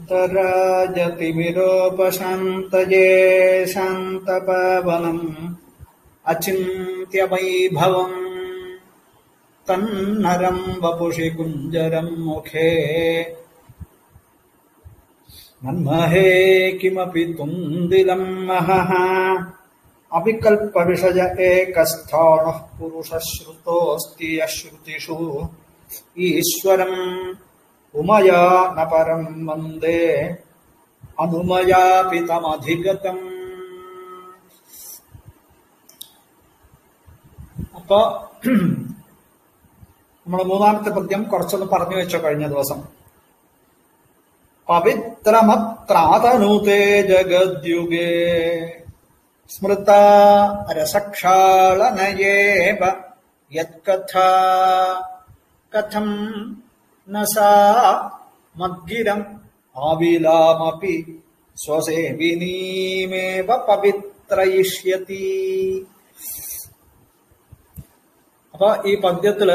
ശാന്തരാജതിമിരോപശാന്തയേ ശാന്തപാവനम् അചിന്ത്യവൈഭവम् തന്നരം വപുഷി കുഞ്ചരം മുഖേ മന്മഹേ കിമപി തുന്ദിലം മഹഃ അവികൽപ്പവിഷയ ഏകസ്ഥാണഃ പുരുഷശ്രുതോऽस्ति അശ്രുതിഷു ഈശ്വരം ഉമയാ ന പരം വന്ദേ അനുമയാപി തമധിഗതം അപ്പൊ നമ്മൾ മൂന്നാമത്തെ പദ്യം കുറച്ചൊന്ന് പറഞ്ഞു വെച്ചോ കഴിഞ്ഞ ദിവസം പവിത്രമത്രാതനുതേ ജഗദ്യുഗേ സ്മൃത രസക്ഷാളനയേവ യത്കഥാ കഥം ന സാ മദ്ഗിരം ആവിലാമപി സ്വസേവിനീമേവ പവിത്രയിഷ്യതി അപ്പൊ ഈ പദ്യത്തില്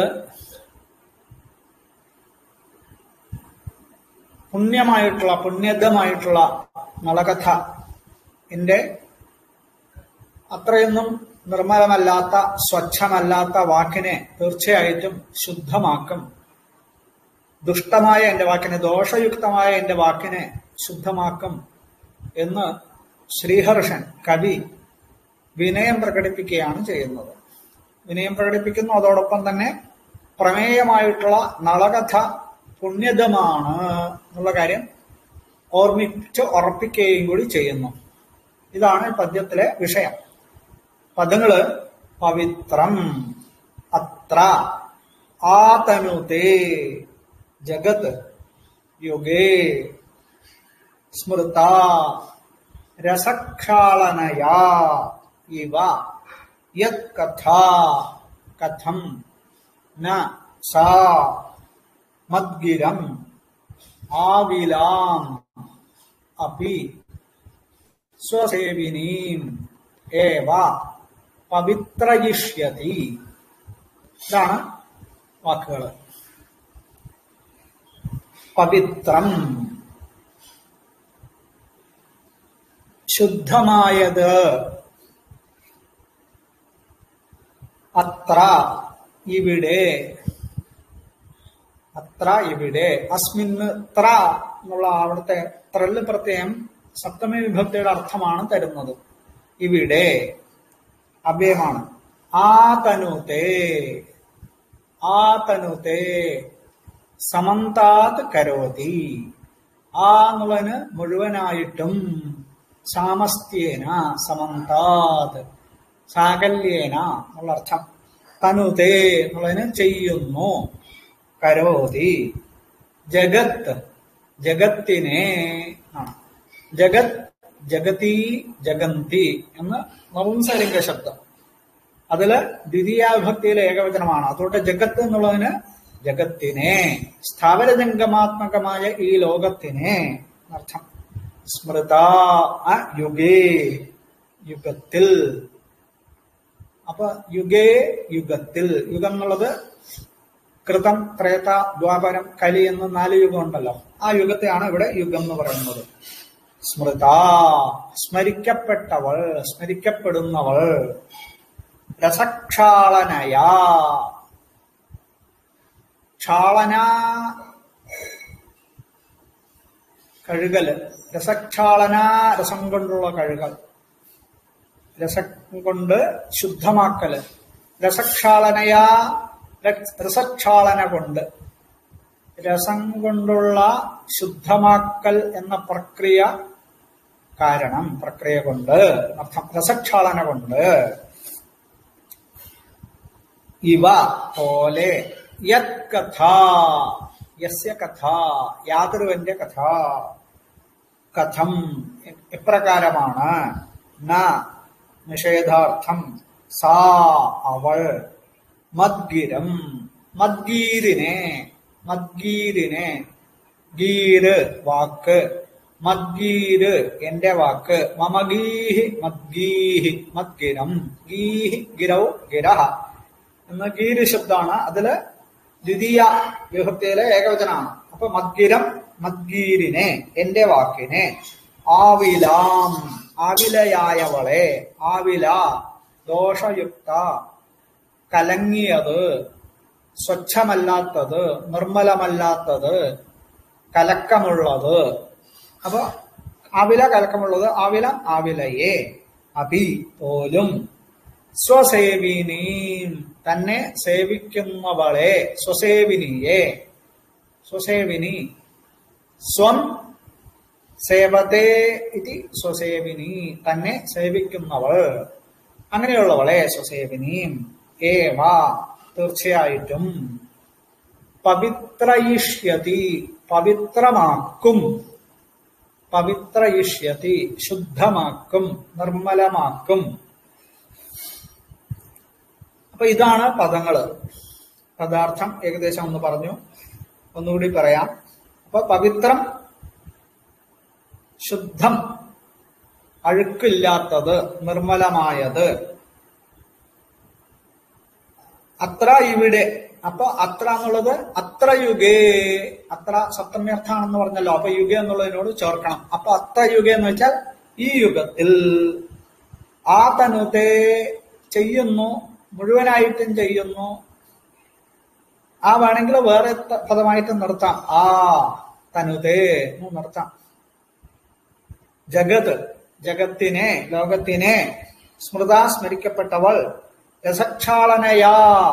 പുണ്യമായിട്ടുള്ള പുണ്യദമായിട്ടുള്ള നളകഥ എന്റെ അത്രയൊന്നും നിർമ്മലമല്ലാത്ത സ്വച്ഛമല്ലാത്ത വാക്കിനെ തീർച്ചയായിട്ടും ശുദ്ധമാക്കും ദുഷ്ടമായ എന്റെ വാക്കിനെ ദോഷയുക്തമായ എന്റെ വാക്കിനെ ശുദ്ധമാക്കും എന്ന് ശ്രീഹർഷൻ കവി വിനയം പ്രകടിപ്പിക്കുകയാണ് ചെയ്യുന്നത് വിനയം പ്രകടിപ്പിക്കുന്നു അതോടൊപ്പം തന്നെ പ്രമേയമായിട്ടുള്ള നളകഥ പുണ്യതമാണ് എന്നുള്ള കാര്യം ഓർമ്മിച്ച് ഉറപ്പിക്കുകയും കൂടി ചെയ്യുന്നു ഇതാണ് ഈ പദ്യത്തിലെ വിഷയം പദങ്ങള് പവിത്രം അത്ര ആതനുതേ ജഗത് യുഗേ സ്മൃത രസക്ഷാളനയാ ഇവ യത് കഥാ കഥം ന സാ മദ്ഗിരം ആവിലാം അപി സ്വസേവിനീം ഏവ പവിത്രയിഷ്യതി ഇതാണ് വാക്കുകൾ പവിത്രം ശുദ്ധമായത് അത്ര ഇവിടെ അത്ര ഇവിടെ അസ്മിന്ന് ത്ര എന്നുള്ള അവിടുത്തെ ത്രല് പ്രത്യയം സപ്തമി വിഭക്തിയുടെ അർത്ഥമാണ് തരുന്നത് ഇവിടെ അവ്യയമാണ് ആ തനുതേ ആ തനുതേ സമന്താത് കരോതി ആ എന്നുള്ളതിന് മുഴുവനായിട്ടും സാമസ്ത്യേന സമന്താത് സാകല്യേന എന്നുള്ള അർത്ഥം തനുതേ എന്നുള്ളതിന് ചെയ്യുന്നു കരോതി ജഗത്ത് ജഗത്തിനെ ആണ് ജഗത് ജഗതി ജഗന്തി എന്ന് നപുംസലിംഗ ശബ്ദം അതില് ദ്വിതീയാവിഭക്തിയിലെ ഏകവചനമാണ് അതുകൊണ്ട് ജഗത്ത് എന്നുള്ളതിന് ജഗത്തിനെ സ്ഥാവരജംഗമാത്മകമായ ഈ ലോകത്തിനെ അർത്ഥം സ്മൃത യുഗേ യുഗത്തിൽ അപ്പൊ യുഗേ യുഗത്തിൽ യുഗം എന്നുള്ളത് കൃതം ത്രേത ദ്വാപരം കലി എന്ന നാല് യുഗം ഉണ്ടല്ലോ ആ യുഗത്തെയാണ് ഇവിടെ യുഗം എന്ന് പറയുന്നത് സ്മൃത സ്മരിക്കപ്പെട്ടവൾ സ്മരിക്കപ്പെടുന്നവൾ രസക്ഷാളനയാ ക്ഷാളന കഴുകല് രസക്ഷാളന രസം കൊണ്ടുള്ള കഴുകൽ രസം കൊണ്ട് ശുദ്ധമാക്കല് രസക്ഷാളനയാ രസക്ഷാളന കൊണ്ട് രസം കൊണ്ടുള്ള ശുദ്ധമാക്കൽ എന്ന പ്രക്രിയ കാരണം പ്രക്രിയ കൊണ്ട് അർത്ഥം രസക്ഷാളന കൊണ്ട് ഇവ പോലെ യത് കഥ യസ്യ കഥ യാതൊരുവന്റെ കഥ കഥം എപ്രകാരമാണ് ന നിഷേധാർത്ഥം സാ അവൾ മദ്ഗിരം മദ്ഗീരിനെ മദ്ഗീരിനെ ഗീര് വാക്ക് മദ്ഗീര് എന്റെ വാക്ക് മമഗീഹി മദ്ഗീഹി മദ്ഗിരം ഗീഹി ഗിരൗ ഗിരഹ എന്ന ഗീര് ശബ്ദമാണ് അതില് ദ്വിതീയ വിഭക്തിയിലെ ഏകവചനമാണ് അപ്പൊ മദ്ഗിരം മദ്ഗീരിനെ എന്റെ വാക്കിനെ ആവിലാം ആവിലയായവളെ ആവില ദോഷയുക്ത കലങ്ങിയത് സ്വച്ഛമല്ലാത്തത് നിർമ്മലമല്ലാത്തത് കലക്കമുള്ളത് അപ്പൊ ആവില കലക്കമുള്ളത് ആവില ആവിലയെ അഭി പോലും സ്വസേവിനീം തന്നെ സേവിക്കുന്നവളെ സ്വസേവിനിയെ സ്വസേവിനി സ്വം സേവതേ ഇതി സ്വസേവിനി തന്നെ സേവിക്കുന്നവൾ അങ്ങനെയുള്ളവളെ സ്വസേവിനിയും ഏവ തീർച്ചയായിട്ടും പവിത്രയിഷ്യതി പവിത്രമാക്കും പവിത്രയിഷ്യതി ശുദ്ധമാക്കും നിർമ്മലമാക്കും അപ്പൊ ഇതാണ് പദങ്ങള് പദാർത്ഥം ഏകദേശം ഒന്ന് പറഞ്ഞു ഒന്നുകൂടി പറയാം അപ്പൊ പവിത്രം ശുദ്ധം അഴുക്കില്ലാത്തത് നിർമ്മലമായത് അത്ര ഇവിടെ അപ്പൊ അത്ര എന്നുള്ളത് അത്ര യുഗേ അത്ര സപ്തമ്യർത്ഥാണെന്ന് പറഞ്ഞല്ലോ അപ്പൊ യുഗ എന്നുള്ളതിനോട് ചേർക്കണം അപ്പൊ അത്ര യുഗ എന്ന് വെച്ചാൽ ഈ യുഗത്തിൽ ആ തനുത്തെ ചെയ്യുന്നു മുഴുവനായിട്ടും ചെയ്യുന്നു ആ വേണമെങ്കിൽ വേറെ ത- പദമായിട്ട് നിർത്താം ആ തനുതേ എന്ന് നിർത്താം ജഗത് ജഗത്തിനെ ലോകത്തിനെ സ്മൃതാ സ്മരിക്കപ്പെട്ടവൾ രസക്ഷാളനയാ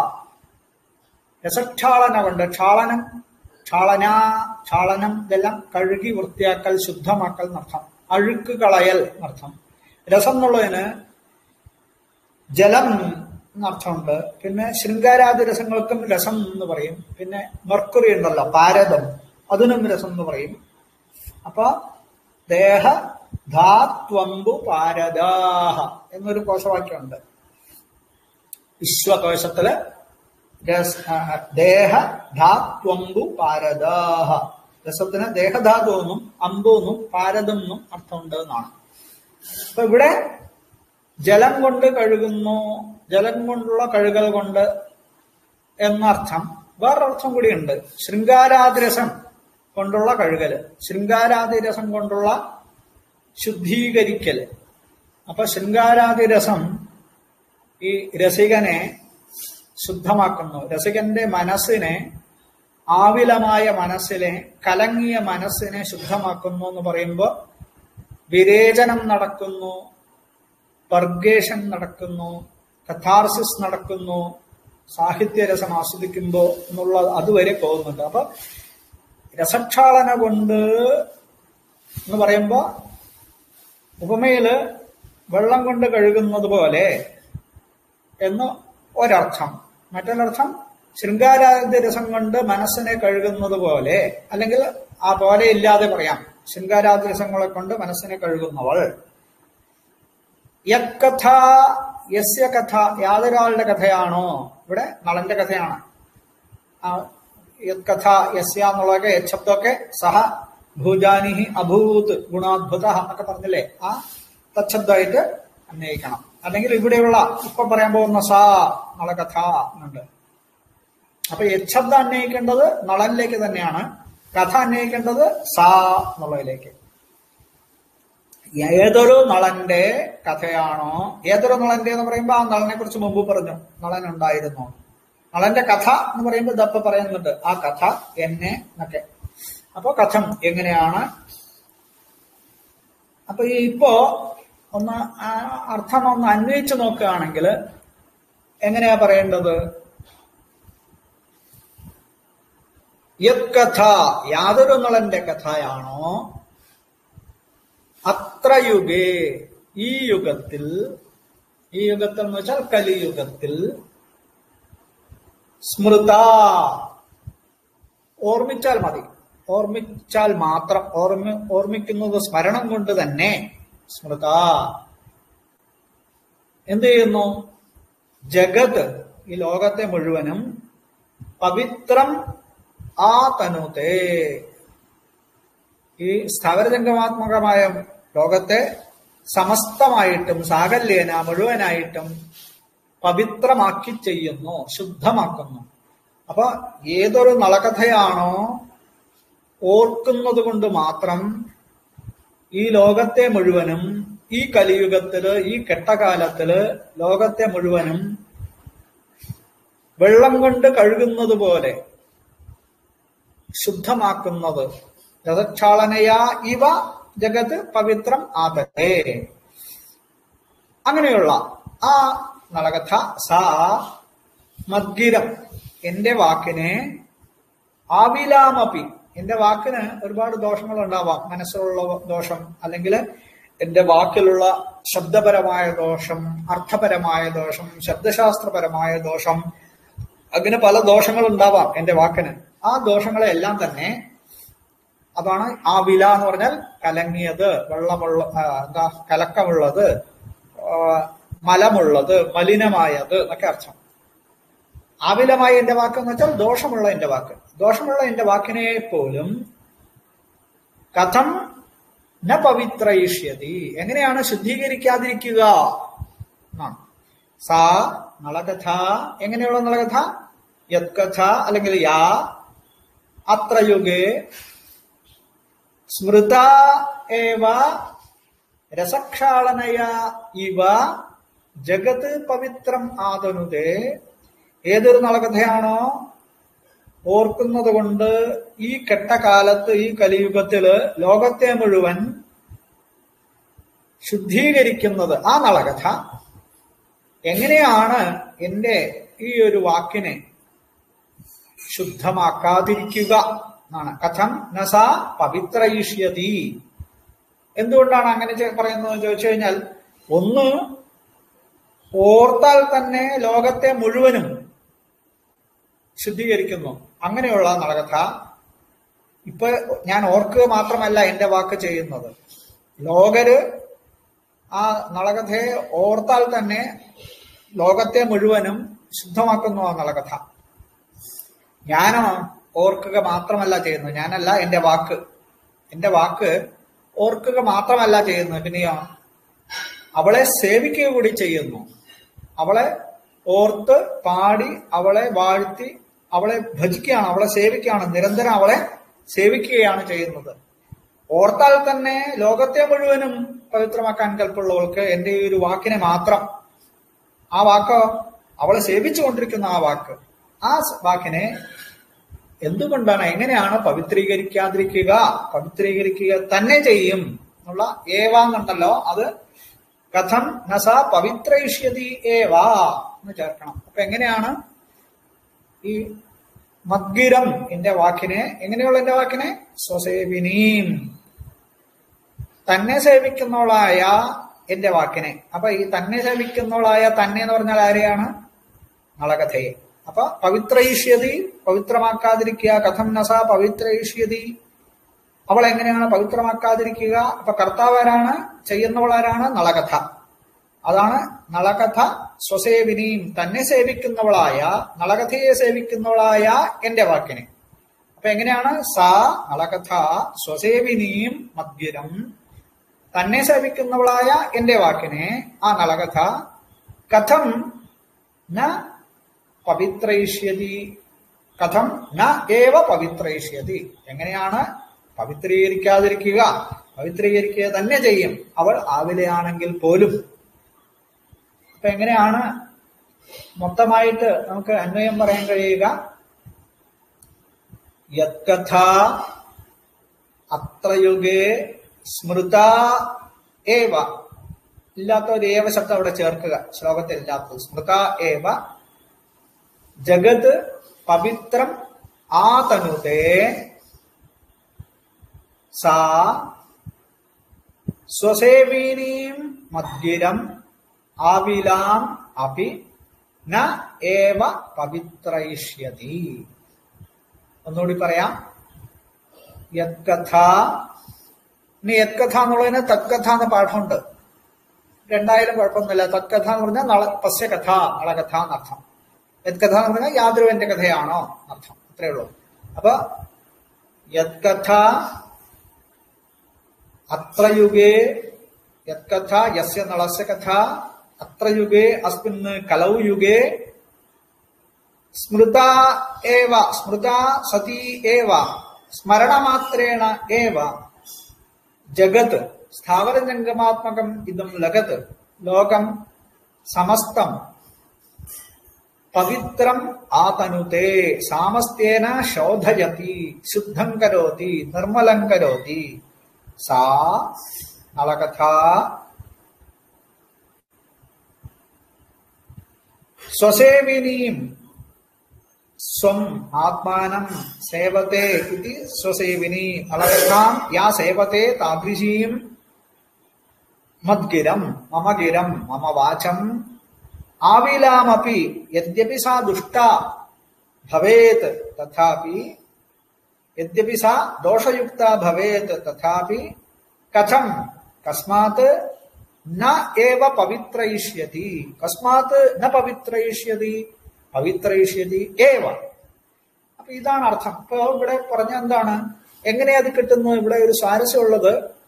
രസക്ഷാളന കൊണ്ട് ക്ഷാളനം ക്ഷാളന ക്ഷാളനം ഇതെല്ലാം കഴുകി വൃത്തിയാക്കൽ ശുദ്ധമാക്കൽ എന്നർത്ഥം അഴുക്ക് കളയൽ എന്നർത്ഥം രസം എന്നുള്ളതിന് ജലം എന്നർത്ഥമുണ്ട് പിന്നെ ശൃംഗാരാദി രസങ്ങൾക്കും രസം എന്ന് പറയും പിന്നെ മെർക്കുറി ഉണ്ടല്ലോ പാരതം അതിനും രസം എന്ന് പറയും അപ്പൊ ദേഹ ധാത്വമ്പു പാരദാഹ എന്നൊരു കോശവാക്യമുണ്ട് വിശ്വകോശത്തില് രസ്- ആ, ദേഹ ധാത്വമ്പു പാരദാഹ രസത്തിന് ദേഹധാതു എന്നും അമ്പു എന്നും പാരദം എന്നും അർത്ഥമുണ്ട് എന്നാണ് അപ്പൊ ഇവിടെ ജലം കൊണ്ട് കഴുകുന്നു ജലം കൊണ്ടുള്ള കഴുകൽ കൊണ്ട് എന്നർത്ഥം വേറൊരർത്ഥം കൂടിയുണ്ട് ശൃംഗാരാതിരസം കൊണ്ടുള്ള കഴുകല് ശൃംഗാരാതിരസം കൊണ്ടുള്ള ശുദ്ധീകരിക്കല് അപ്പൊ ശൃംഗാരാതിരസം ഈ രസികനെ ശുദ്ധമാക്കുന്നു രസികന്റെ മനസ്സിനെ ആവിലമായ മനസ്സിനെ കലങ്ങിയ മനസ്സിനെ ശുദ്ധമാക്കുന്നു എന്ന് പറയുമ്പോൾ വിരേചനം നടക്കുന്നു പർഗേഷൻ നടക്കുന്നു കഥാർസിസ് നടക്കുന്നു സാഹിത്യരസം ആസ്വദിക്കുമ്പോൾ എന്നുള്ള അതുവരെ പോകുന്നുണ്ട് അപ്പൊ രസക്ഷാളന കൊണ്ട് എന്ന് പറയുമ്പോ ഉപമയില് വെള്ളം കൊണ്ട് കഴുകുന്നത് പോലെ എന്ന് ഒരർത്ഥം മറ്റൊരർത്ഥം ശൃംഗാരാദ്യ രസം കൊണ്ട് മനസ്സിനെ കഴുകുന്നത് പോലെ അല്ലെങ്കിൽ ആ പോലെ ഇല്ലാതെ പറയാം ശൃംഗാരാദ്യ രസങ്ങളെ കൊണ്ട് മനസ്സിനെ കഴുകുന്നവൾ യക്കഥ യസ്യ കഥ യാതൊരാളുടെ കഥയാണോ ഇവിടെ നളന്റെ കഥയാണ് ആ യത്കഥ യസ്യ എന്നുള്ളതൊക്കെ യശബ്ദമൊക്കെ സഹ ഭൂജാനിഹി അഭൂത് ഗുണാദ്ഭുത എന്നൊക്കെ പറഞ്ഞില്ലേ ആ തച്ഛബ്ദമായിട്ട് അന്വയിക്കണം അല്ലെങ്കിൽ ഇവിടെയുള്ള ഇപ്പൊ പറയാൻ പോകുന്ന സാ നള കഥ എന്നുണ്ട് അപ്പൊ യച്ഛബ്ദം അന്വയിക്കേണ്ടത് നളനിലേക്ക് തന്നെയാണ് കഥ അന്വയിക്കേണ്ടത് സാ എന്നുള്ളതിലേക്ക് ഏതൊരു നളന്റെ കഥയാണോ ഏതൊരു നളന്റെ എന്ന് പറയുമ്പോൾ ആ നളനെ കുറിച്ച് മുമ്പ് പറഞ്ഞു നളൻ ഉണ്ടായിരുന്നു നളന്റെ കഥ എന്ന് പറയുമ്പോൾ ഇതപ്പ പറയുന്നുണ്ട് ആ കഥ എന്നെ എന്നൊക്കെ അപ്പൊ കഥം എങ്ങനെയാണ് അപ്പൊ ഈ ഇപ്പോ ഒന്ന് ആ അർത്ഥം ഒന്ന് അന്വയിച്ചു നോക്കുകയാണെങ്കിൽ എങ്ങനെയാ പറയേണ്ടത് യത് കഥ യാതൊരു നളന്റെ കഥയാണോ അത്ര യുഗേ ഈ യുഗത്തിൽ ഈ യുഗത്തിൽ എന്ന് വെച്ചാൽ കലിയുഗത്തിൽ സ്മൃത ഓർമ്മിച്ചാൽ മതി ഓർമ്മിച്ചാൽ മാത്രം ഓർമ്മ ഓർമ്മിക്കുന്നത് സ്മരണം കൊണ്ട് തന്നെ സ്മൃത എന്ത് ചെയ്യുന്നു ജഗത് ഈ ലോകത്തെ മുഴുവനും പവിത്രം ആ തനുതേ ഈ സ്ഥാവരജംഗമാത്മകമായ ലോകത്തെ സമസ്തമായിട്ടും സാകല്യേന മുഴുവനായിട്ടും പവിത്രമാക്കി ചെയ്യുന്നു ശുദ്ധമാക്കുന്നു അപ്പൊ ഏതൊരു നളകഥയാണോ ഓർക്കുന്നത് കൊണ്ട് മാത്രം ഈ ലോകത്തെ മുഴുവനും ഈ കലിയുഗത്തില് ഈ കെട്ടകാലത്തില് ലോകത്തെ മുഴുവനും വെള്ളം കൊണ്ട് കഴുകുന്നത് പോലെ ശുദ്ധമാക്കുന്നത് രഥക്ഷാളനയാ ഇവ ജഗത് പവിത്രം ആദരേ അങ്ങനെയുള്ള ആ നളകഥ സാ മദ്ഗിരം എന്റെ വാക്കിനെ ആവിലാമപി എന്റെ വാക്കിന് ഒരുപാട് ദോഷങ്ങൾ ഉണ്ടാവാം മനസ്സിലുള്ള ദോഷം അല്ലെങ്കിൽ എന്റെ വാക്കിലുള്ള ശബ്ദപരമായ ദോഷം അർത്ഥപരമായ ദോഷം ശബ്ദശാസ്ത്രപരമായ ദോഷം അങ്ങനെ പല ദോഷങ്ങൾ ഉണ്ടാവാം എന്റെ വാക്കിന് ആ ദോഷങ്ങളെ എല്ലാം തന്നെ അതാണ് ആ വില എന്ന് പറഞ്ഞാൽ കലങ്ങിയത് വെള്ളമുള്ള ആ, എന്താ കലക്കമുള്ളത് ആ, മലമുള്ളത് മലിനമായത് എന്നൊക്കെ അർത്ഥം ആവിലമായ എന്റെ വാക്ക് എന്ന് വെച്ചാൽ ദോഷമുള്ള എന്റെ വാക്ക് ദോഷമുള്ള എന്റെ വാക്കിനെ പോലും കഥം ന പവിത്രയിഷ്യതി എങ്ങനെയാണ് ശുദ്ധീകരിക്കാതിരിക്കുക എന്നാണ് സാ നളകഥ എങ്ങനെയുള്ള നളകഥ യത്കഥ അല്ലെങ്കിൽ യാ അത്ര യുഗേ സ്മൃത ഏവ രസക്ഷാളനയ ഇവ ജഗത് പവിത്രം ആതനുതേ ഏതൊരു നളകഥയാണോ ഓർക്കുന്നത് കൊണ്ട് ഈ കെട്ടകാലത്ത് ഈ കലിയുഗത്തില് ലോകത്തെ മുഴുവൻ ശുദ്ധീകരിക്കുന്നത് ആ നളകഥ എങ്ങനെയാണ് എന്റെ ഈ ഒരു വാക്കിനെ ശുദ്ധമാക്കാതിരിക്കുക എന്നാണ് കഥം നസ പവിത്രയിഷ്യതി എന്തുകൊണ്ടാണ് അങ്ങനെ ചെ- പറയുന്നത് ചോദിച്ചു കഴിഞ്ഞാൽ ഒന്ന് ഓർത്താൽ തന്നെ ലോകത്തെ മുഴുവനും ശുദ്ധീകരിക്കുന്നു അങ്ങനെയുള്ള നളകഥ ഇപ്പൊ ഞാൻ ഓർക്കുക മാത്രമല്ല എന്റെ വാക്ക് ചെയ്യുന്നത് ലോകര് ആ നളകഥയെ ഓർത്താൽ തന്നെ ലോകത്തെ മുഴുവനും ശുദ്ധമാക്കുന്നു ആ നളകഥ ഞാനോ ഓർക്കുക മാത്രമല്ല ചെയ്യുന്നത് ഞാനല്ല എന്റെ വാക്ക് എന്റെ വാക്ക് ഓർക്കുക മാത്രമല്ല ചെയ്യുന്നത് പിന്നെയോ അവളെ സേവിക്കുക കൂടി ചെയ്യുന്നു അവളെ ഓർത്ത് പാടി അവളെ വാഴ്ത്തി അവളെ ഭജിക്കുകയാണ് അവളെ സേവിക്കുകയാണ് നിരന്തരം അവളെ സേവിക്കുകയാണ് ചെയ്യുന്നത് ഓർത്താൽ തന്നെ ലോകത്തെ മുഴുവനും പവിത്രമാക്കാൻ കൽപ്പുള്ളവൾക്ക് എന്റെ ഈ ഒരു വാക്കിനെ മാത്രം ആ വാക്കോ അവളെ സേവിച്ചുകൊണ്ടിരിക്കുന്ന ആ വാക്ക് ആ സ് വാക്കിനെ എന്തുകൊണ്ടാണ് എങ്ങനെയാണ് പവിത്രീകരിക്കാതിരിക്കുക പവിത്രീകരിക്കുക തന്നെ ചെയ്യും എന്നുള്ള ഏവാന്നുണ്ടല്ലോ അത് കഥം നസ പവിത്രയിഷ്യതി ഏവാ എന്ന് ചേർക്കണം അപ്പൊ എങ്ങനെയാണ് ഈ മദ്ഗിരം എന്റെ വാക്കിനെ എങ്ങനെയുള്ള എന്റെ വാക്കിനെ സ്വസേവിനീം തന്നെ സേവിക്കുന്നവളായ എന്റെ വാക്കിനെ അപ്പൊ ഈ തന്നെ സേവിക്കുന്നവളായ തന്നെ എന്ന് പറഞ്ഞാൽ ആരെയാണ് നളകഥയെ അപ്പൊ പവിത്രയിഷ്യതി പവിത്രമാക്കാതിരിക്കുക കഥം നസ പവിത്രയിഷ്യതി അവൾ എങ്ങനെയാണ് പവിത്രമാക്കാതിരിക്കുക അപ്പൊ കർത്താവ് ആരാണ് ചെയ്യുന്നവളാരാണ് നളകഥ അതാണ് നളകഥ സ്വസേവിനിയും തന്നെ സേവിക്കുന്നവളായ നളകഥയെ സേവിക്കുന്നവളായ എന്റെ വാക്കിനെ അപ്പൊ എങ്ങനെയാണ് സാ നളകഥ സ്വസേവിനിയും മദ്യരം തന്നെ സേവിക്കുന്നവളായ എന്റെ വാക്കിനെ ആ നളകഥ കഥം ന പവിത്രയിഷ്യതി കഥം ന ഏവ പവിത്രയിഷ്യതി എങ്ങനെയാണ് പവിത്രീകരിക്കാതിരിക്കുക പവിത്രീകരിക്കുക തന്നെ ചെയ്യും അവൾ ആവിലെയാണെങ്കിൽ പോലും അപ്പൊ എങ്ങനെയാണ് മൊത്തമായിട്ട് നമുക്ക് അന്വയം പറയാൻ കഴിയുക യത്കഥ അത്രയുഗേ സ്മൃത ഏവ ഇല്ലാത്ത ഒരു ഏവ ശബ്ദം അവിടെ ചേർക്കുക ശ്ലോകത്തിൽ ഇല്ലാത്തത് സ്മൃത ഏവ ജഗത് പവിത്രം ആതനുതേ സാ സ്വസേവീനീം മദ്യരം ആവിലാം അപി ന ഏവ പവിത്രയിഷ്യതി ഒന്നുകൂടി പറയാം യത്കഥ ഇനി യത്കഥ എന്നുള്ളതിന് തത്കഥ എന്ന പാഠമുണ്ട് രണ്ടായാലും കുഴപ്പമൊന്നുമില്ല തത്കഥ എന്ന് പറഞ്ഞാൽ നള പസ്യകഥ നളകഥ എന്നർത്ഥം യത്കഥ എന്ന് പറഞ്ഞാൽ യാതൊരുവന്റെ കഥയാണോ അർത്ഥം അത്രേ ഉള്ളൂ അപ്പൊ യത്കഥ അത്ര യുഗേ യത്കഥ യസ്യ നളസ്യ കഥ അത്ര യുഗേ അസ്മിന് കലൗ യുഗേ സ്മൃത ഏവ സ്മൃത സതി ഏവ സ്മരണമാത്രേണ ഏവ ജഗത് സ്ഥാവരജംഗമാത്മകം ഇതം ലഗത് ലോകം സമസ്തം പവിത്രം ആതനുതേ സാമസ്ത്യേന ശോധയതി ശുദ്ധം കരോതി നിർമ്മലം കരോതി സാ നളകഥ സ്വസേവിനീം സ്വം ആത്മാനം സേവത്തെ ഇതി സ്വസേവിനി നളകഥാം യാ സേവത്തെ താദൃശീം മദ്ഗിരം മമ ഗിരം മമ വാചം ആവിലാമപി യദ്യപി സാ ദുഷ്ട ഭവേത് തഥാപി യദ്യപി സാ ദോഷയുക്ത ഭവേത് തഥാപി കഥം കസ്മാത് ന ഏവ പവിത്രയിഷ്യതി കസ്മാത് ന പവിത്രയിഷ്യതി പവിത്രയിഷ്യതി ഏവ അപ്പൊ ഇതാണ് അർത്ഥം ഇപ്പൊ ഇവിടെ പറഞ്ഞ എന്താണ് എങ്ങനെ അത് കിട്ടുന്നു ഇവിടെ ഒരു സ്വാരസ്യമുള്ളത്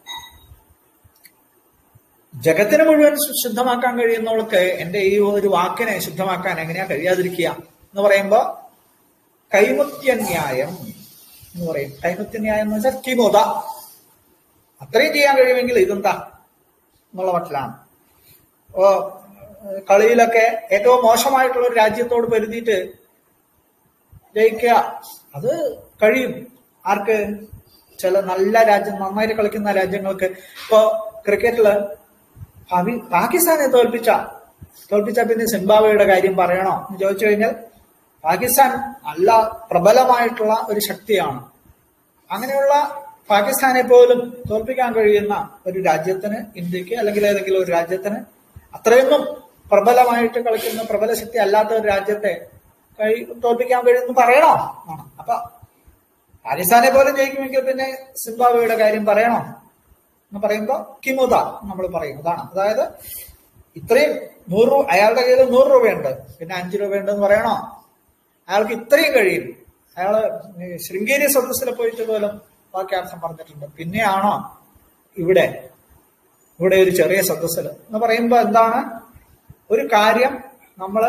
ജഗത്തിനെ മുഴുവൻ ശു- ശുദ്ധമാക്കാൻ കഴിയുന്നവൾക്ക് എന്റെ ഈ ഒരു വാക്കിനെ ശുദ്ധമാക്കാൻ എങ്ങനെയാ കഴിയാതിരിക്കുക എന്ന് പറയുമ്പോ കൈമുത്യന്യായം എന്ന് പറയും കൈമുത്യന്യായം എന്ന് വെച്ചാൽ കിമുത അത്രയും ചെയ്യാൻ കഴിയുമെങ്കിൽ ഇതെന്താ എന്നുള്ള മട്ടിലാണ് ഓ കളിയിലൊക്കെ ഏറ്റവും മോശമായിട്ടുള്ള ഒരു രാജ്യത്തോട് പൊരുതിയിട്ട് ജയിക്കുക അത് കഴിയും ആർക്ക് ചില നല്ല രാജ്യം നന്നായിട്ട് കളിക്കുന്ന രാജ്യങ്ങൾക്ക് ഇപ്പോ ക്രിക്കറ്റില് പാകി- പാകിസ്ഥാനെ തോൽപ്പിച്ച തോൽപ്പിച്ച പിന്നെ സിംബാബ്വേയുടെ കാര്യം പറയണോ എന്ന് ചോദിച്ചു കഴിഞ്ഞാൽ പാകിസ്ഥാൻ നല്ല പ്രബലമായിട്ടുള്ള ഒരു ശക്തിയാണ് അങ്ങനെയുള്ള പാകിസ്ഥാനെ പോലും തോൽപ്പിക്കാൻ കഴിയുന്ന ഒരു രാജ്യത്തിന് ഇന്ത്യക്ക് അല്ലെങ്കിൽ ഏതെങ്കിലും ഒരു രാജ്യത്തിന് അത്രയൊന്നും പ്രബലമായിട്ട് കളിക്കുന്ന പ്രബല ശക്തി അല്ലാത്ത ഒരു രാജ്യത്തെ കഴി തോൽപ്പിക്കാൻ കഴിയുമെന്ന് പറയണോ ആണ് അപ്പൊ പാകിസ്ഥാനെ പോലും ജയിക്കുമെങ്കിൽ പിന്നെ സിംബാബ്വേയുടെ കാര്യം പറയണോ എന്ന് പറയുമ്പോ കിമുത നമ്മൾ പറയും അതാണ് അതായത് ഇത്രയും നൂറ് രൂപ അയാളുടെ കയ്യിൽ നൂറ് രൂപയുണ്ട് പിന്നെ അഞ്ച് രൂപയുണ്ടെന്ന് പറയണോ അയാൾക്ക് ഇത്രയും കഴിയും അയാള് ഈ ശൃംഗേരി സദസ്സിൽ പോയിട്ട് പോലും വാക്യാർത്ഥം പറഞ്ഞിട്ടുണ്ട് പിന്നെയാണോ ഇവിടെ ഇവിടെ ഒരു ചെറിയ സദസ്സിൽ എന്ന് പറയുമ്പോ എന്താണ് ഒരു കാര്യം നമ്മള്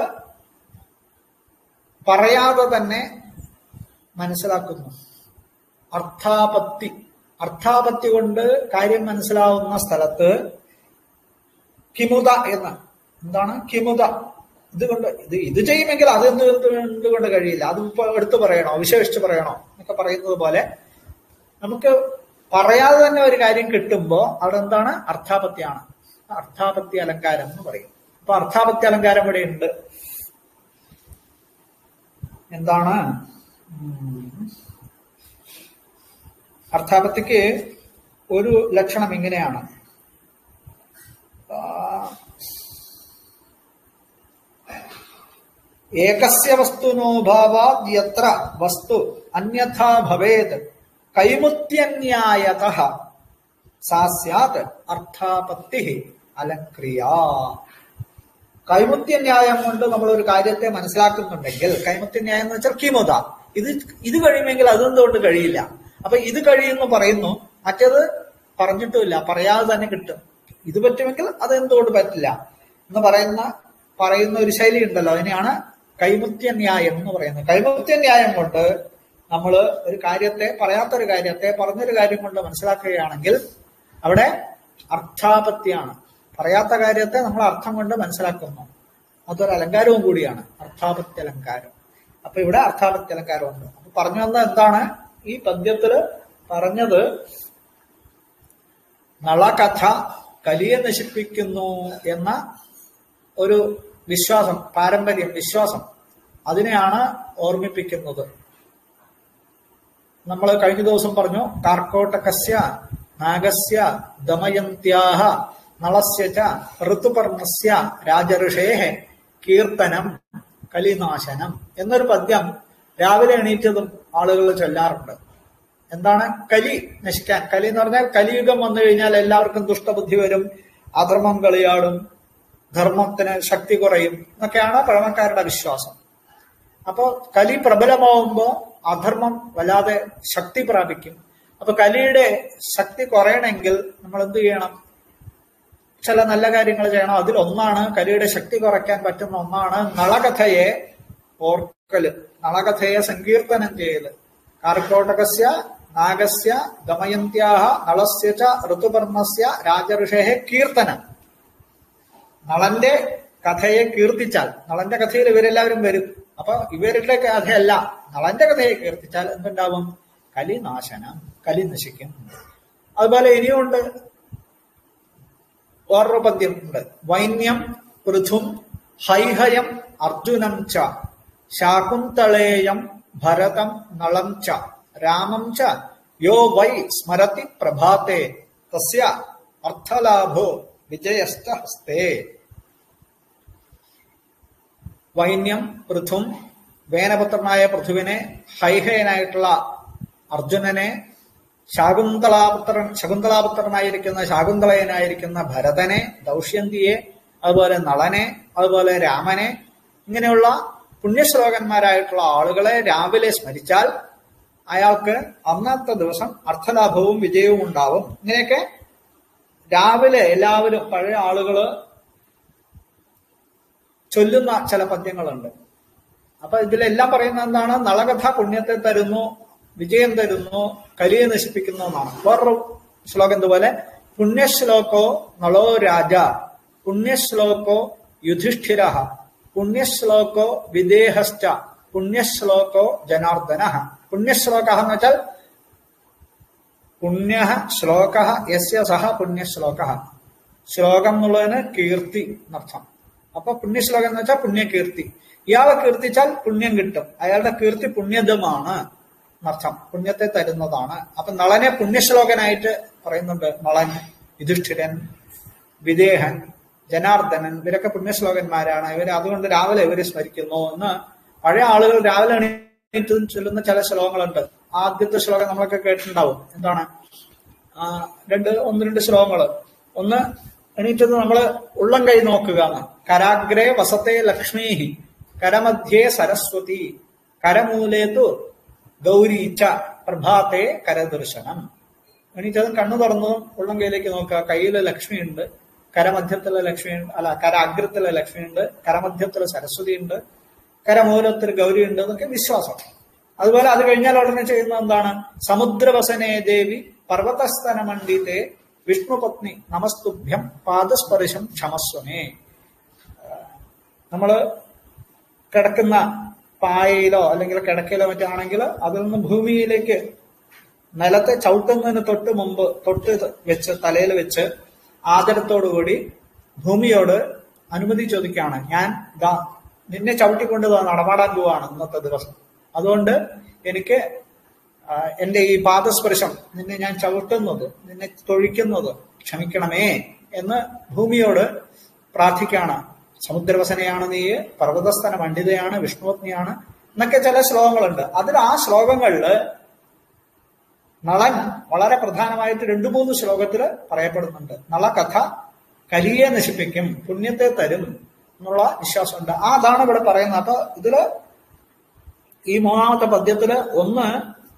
പറയാതെ തന്നെ മനസ്സിലാക്കുന്നു അർത്ഥാപത്തി അർത്ഥാപത്തി കൊണ്ട് കാര്യം മനസ്സിലാവുന്ന സ്ഥലത്ത് കിമുത എന്ന് എന്താണ് കിമുത ഇതുകൊണ്ട് ഇത് ഇത് ചെയ്യുമെങ്കിൽ അത് എന്ത് എന്ത് എന്തുകൊണ്ട് കഴിയില്ല അത് ഇപ്പൊ എടുത്തു പറയണോ വിശേഷിച്ച് പറയണോ എന്നൊക്കെ പറയുന്നത് പോലെ നമുക്ക് പറയാതെ തന്നെ ഒരു കാര്യം കിട്ടുമ്പോ അവിടെ എന്താണ് അർത്ഥാപത്യാണ് അർത്ഥാപത്തി അലങ്കാരം എന്ന് പറയും അപ്പൊ അർത്ഥാപത്തി അലങ്കാരം ഇവിടെ ഉണ്ട് എന്താണ് ഉം. അർത്ഥാപത്തിക്ക് ഒരു ലക്ഷണം ഇങ്ങനെയാണ് ആ, ഏകസ്യ വസ്തുനോ ഭാവാത് യത്ര വസ്തു അന്യഥാ ഭവേത് കൈമുത്യന്യായത സാ സ്യാത് അർത്ഥാപത്തി അലക്രിയ കൈമുത്യന്യായം കൊണ്ട് നമ്മൾ ഒരു കാര്യത്തെ മനസ്സിലാക്കുന്നുണ്ടെങ്കിൽ കൈമുത്യന്യായം എന്ന് വെച്ചാൽ കിമുത ഇത് ഇത് കഴിയുമെങ്കിൽ അതെന്തുകൊണ്ട് കഴിയില്ല അപ്പൊ ഇത് കഴിയുമെന്ന് പറയുന്നു മറ്റേത് പറഞ്ഞിട്ടുമില്ല പറയാതെ തന്നെ കിട്ടും ഇത് പറ്റുമെങ്കിൽ അത് എന്തുകൊണ്ട് പറ്റില്ല എന്ന് പറയുന്ന പറയുന്ന ഒരു ശൈലി ഉണ്ടല്ലോ അതിനെയാണ് കൈമുത്യന്യായം എന്ന് പറയുന്നത് കൈമുത്യന്യായം കൊണ്ട് നമ്മൾ ഒരു കാര്യത്തെ പറയാത്തൊരു കാര്യത്തെ പറഞ്ഞൊരു കാര്യം കൊണ്ട് മനസ്സിലാക്കുകയാണെങ്കിൽ അവിടെ അർത്ഥാപത്തിയാണ് പറയാത്ത കാര്യത്തെ നമ്മൾ അർത്ഥം കൊണ്ട് മനസ്സിലാക്കുന്നു അതൊരു അലങ്കാരവും കൂടിയാണ് അർത്ഥാപത്യ അലങ്കാരം അപ്പൊ ഇവിടെ അർത്ഥാപത്യ അലങ്കാരമുണ്ട് അപ്പൊ പറഞ്ഞു വന്നത് എന്താണ് ഈ പദ്യത്തില് പറഞ്ഞത് നളകഥ കലിയെ നശിപ്പിക്കുന്നു എന്ന ഒരു വിശ്വാസം പാരമ്പര്യം വിശ്വാസം അതിനെയാണ് ഓർമ്മിപ്പിക്കുന്നത് നമ്മൾ കഴിഞ്ഞ ദിവസം പറഞ്ഞു കാർക്കോട്ടകസ്യ നാഗസ്യ ദമയന്ത്യാഹ നളസ്യ ച ഋതുപർണസ്യ രാജഋഷേഹ കീർത്തനം കലിനാശനം എന്നൊരു പദ്യം രാവിലെ എണീറ്റതും ആളുകൾ ചൊല്ലാറുണ്ട് എന്താണ് കലി നശിക്കാൻ കലി എന്ന് പറഞ്ഞാൽ കലിയുഗം വന്നു കഴിഞ്ഞാൽ എല്ലാവർക്കും ദുഷ്ടബുദ്ധി വരും അധർമ്മം കളിയാടും ധർമ്മത്തിന് ശക്തി കുറയും എന്നൊക്കെയാണ് പഴമക്കാരുടെ വിശ്വാസം അപ്പോ കലി പ്രബലമാവുമ്പോ അധർമ്മം വല്ലാതെ ശക്തി പ്രാപിക്കും അപ്പൊ കലിയുടെ ശക്തി കുറയണമെങ്കിൽ നമ്മൾ എന്ത് ചെയ്യണം ചില നല്ല കാര്യങ്ങൾ ചെയ്യണം അതിലൊന്നാണ് കലിയുടെ ശക്തി കുറയ്ക്കാൻ പറ്റുന്ന ഒന്നാണ് നളകഥയെ ഓർക്കല് നളകഥയെ സങ്കീർത്തനം ചെയ്യല് കാർക്കോടകസ്യ നാഗസ്യ ഗമയന്ത്യാഹ നളസ്യ ച ഋതുപർണസ്യ രാജഋഷേഹ കീർത്തനം നളന്റെ കഥയെ കീർത്തിച്ചാൽ നളന്റെ കഥയിൽ ഇവരെല്ലാവരും വരും അപ്പൊ ഇവരുടെ കഥയല്ല നളന്റെ കഥയെ കീർത്തിച്ചാൽ എന്തുണ്ടാവും കലിനാശനം കലി നശിക്കും അതുപോലെ ഇനിയുണ്ട് വേറൊരു പദ്യം ഉണ്ട് വൈന്യം പൃഥും ഹൈഹയം അർജുനം ച ശാകുന്തളേയം ഭരതം നളം ച രാമം ച യോ വൈ സ്മരതി പ്രഭാത്തെ തസ്യ അർത്ഥലാഭോ വിജയസ്ഥ ഹസ്തേ വൈന്യം പൃഥും വേനപുത്രനായ പൃഥുവിനെ ഹൈഹയനായിട്ടുള്ള അർജുനനെ ശാകുന്തളാപുത്രൻ ശകുന്തളാപുത്രനായിരിക്കുന്ന ശാകുന്തളയനായിരിക്കുന്ന ഭരതനെ ദൗഷ്യന്തിയെ അതുപോലെ നളനെ അതുപോലെ രാമനെ ഇങ്ങനെയുള്ള പുണ്യശ്ലോകന്മാരായിട്ടുള്ള ആളുകളെ രാവിലെ സ്മരിച്ചാൽ അയാൾക്ക് അന്നത്തെ ദിവസം അർത്ഥലാഭവും വിജയവും ഉണ്ടാവും ഇങ്ങനെയൊക്കെ രാവിലെ എല്ലാവരും പഴയ ആളുകള് ചൊല്ലുന്ന ചില പദ്യങ്ങളുണ്ട് അപ്പൊ ഇതിലെല്ലാം പറയുന്ന എന്താണ് നളകഥ പുണ്യത്തെ തരുന്നു വിജയം തരുന്നു കലിയെ നശിപ്പിക്കുന്നു എന്നാണ് വേറൊരു ശ്ലോകം ഇതുപോലെ പുണ്യശ്ലോകോ നളോ രാജ പുണ്യശ്ലോകോ യുധിഷ്ഠിര പുണ്യശ്ലോകോ വിദേഹശ്ച പുണ്യശ്ലോകോ ജനാർദ്ദന പുണ്യശ്ലോക എന്ന് വെച്ചാൽ പുണ്യ ശ്ലോക യസ്യ സഹ പുണ്യശ്ലോക ശ്ലോകം എന്നുള്ളതിന് കീർത്തി എന്നർത്ഥം അപ്പൊ പുണ്യശ്ലോകം എന്ന് വെച്ചാൽ പുണ്യകീർത്തി ഇയാളെ കീർത്തിച്ചാൽ പുണ്യം കിട്ടും അയാളുടെ കീർത്തി പുണ്യതമാണ് എന്നർത്ഥം പുണ്യത്തെ തരുന്നതാണ് അപ്പൊ നളനെ പുണ്യശ്ലോകനായിട്ട് പറയുന്നുണ്ട് നളൻ യുധിഷ്ഠിരൻ വിദേഹൻ ജനാർദ്ദനൻ ഇവരൊക്കെ പുണ്യശ്ലോകന്മാരാണ് ഇവർ അതുകൊണ്ട് രാവിലെ ഇവരെ സ്മരിക്കുന്നു എന്ന് പഴയ ആളുകൾ രാവിലെ എണീറ്റ് ചൊല്ലുന്ന ചില ശ്ലോകങ്ങളുണ്ട് ആദ്യത്തെ ശ്ലോകം നമ്മളൊക്കെ കേട്ടിട്ടുണ്ടാവും എന്താണ് ആ, രണ്ട് ഒന്ന് രണ്ട് ശ്ലോകങ്ങള് ഒന്ന് എണീറ്റത് നമ്മള് ഉള്ളം കൈ നോക്കുക എന്ന് കരാഗ്രേ വസത്തെ ലക്ഷ്മീ കരമധ്യേ സരസ്വതി കരമൂലേതു ഗൗരീച്ച പ്രഭാത്തെ കരദർശനം എണീറ്റതും കണ്ണു തുറന്നതും ഉള്ളം കൈയിലേക്ക് നോക്കുക കയ്യില് ലക്ഷ്മിയുണ്ട് കരമധ്യത്തിലെ ലക്ഷ്മിയുണ്ട് അല്ല കരാഗ്രത്തിലെ ലക്ഷ്മിയുണ്ട് കരമധ്യത്തിലെ സരസ്വതി ഉണ്ട് കരമൂലത്തിൽ ഗൗരി ഉണ്ട് എന്നൊക്കെ വിശ്വാസം അതുപോലെ അത് കഴിഞ്ഞാൽ ഉടനെ ചെയ്യുന്ന എന്താണ് സമുദ്രവസനേ ദേവി പർവതസ്ഥന മണ്ഡിത്തെ വിഷ്ണുപത്നി നമസ്തുഭ്യം പാദസ്പർശം ക്ഷമസ്വമേ നമ്മള് കിടക്കുന്ന പായയിലോ അല്ലെങ്കിൽ കിടക്കയിലോ മറ്റാണെങ്കിൽ അതിൽ നിന്ന് ഭൂമിയിലേക്ക് നിലത്തെ ചവിട്ടുന്നതിന് തൊട്ട് മുമ്പ് തൊട്ട് വെച്ച് തലയിൽ വെച്ച് ആദരത്തോടുകൂടി ഭൂമിയോട് അനുമതി ചോദിക്കുകയാണ് ഞാൻ ദാ നിന്നെ ചവിട്ടിക്കൊണ്ട് ദാ നടമാടാൻ പോവാണ് ഇന്നത്തെ ദിവസം അതുകൊണ്ട് എനിക്ക് ആ, എന്റെ ഈ പാദസ്പർശം നിന്നെ ഞാൻ ചവിട്ടുന്നത് നിന്നെ തൊഴിക്കുന്നത് ക്ഷമിക്കണമേ എന്ന് ഭൂമിയോട് പ്രാർത്ഥിക്കാണ് സമുദ്രവസനയാണ് നീ പർവ്വതസ്ഥന പണ്ഡിതയാണ് വിഷ്ണുപത്നിയാണ് എന്നൊക്കെ ചില ശ്ലോകങ്ങളുണ്ട് അതിൽ ആ ശ്ലോകങ്ങളില് നളൻ വളരെ പ്രധാനമായിട്ട് രണ്ടു മൂന്ന് ശ്ലോകത്തില് പറയപ്പെടുന്നുണ്ട് നളകഥ കലിയെ നശിപ്പിക്കും പുണ്യത്തെ തരും എന്നുള്ള വിശ്വാസമുണ്ട് ആ അതാണ് ഇവിടെ പറയുന്നത് അപ്പൊ ഇതില് ഈ മൂന്നാമത്തെ പദ്യത്തില് ഒന്ന്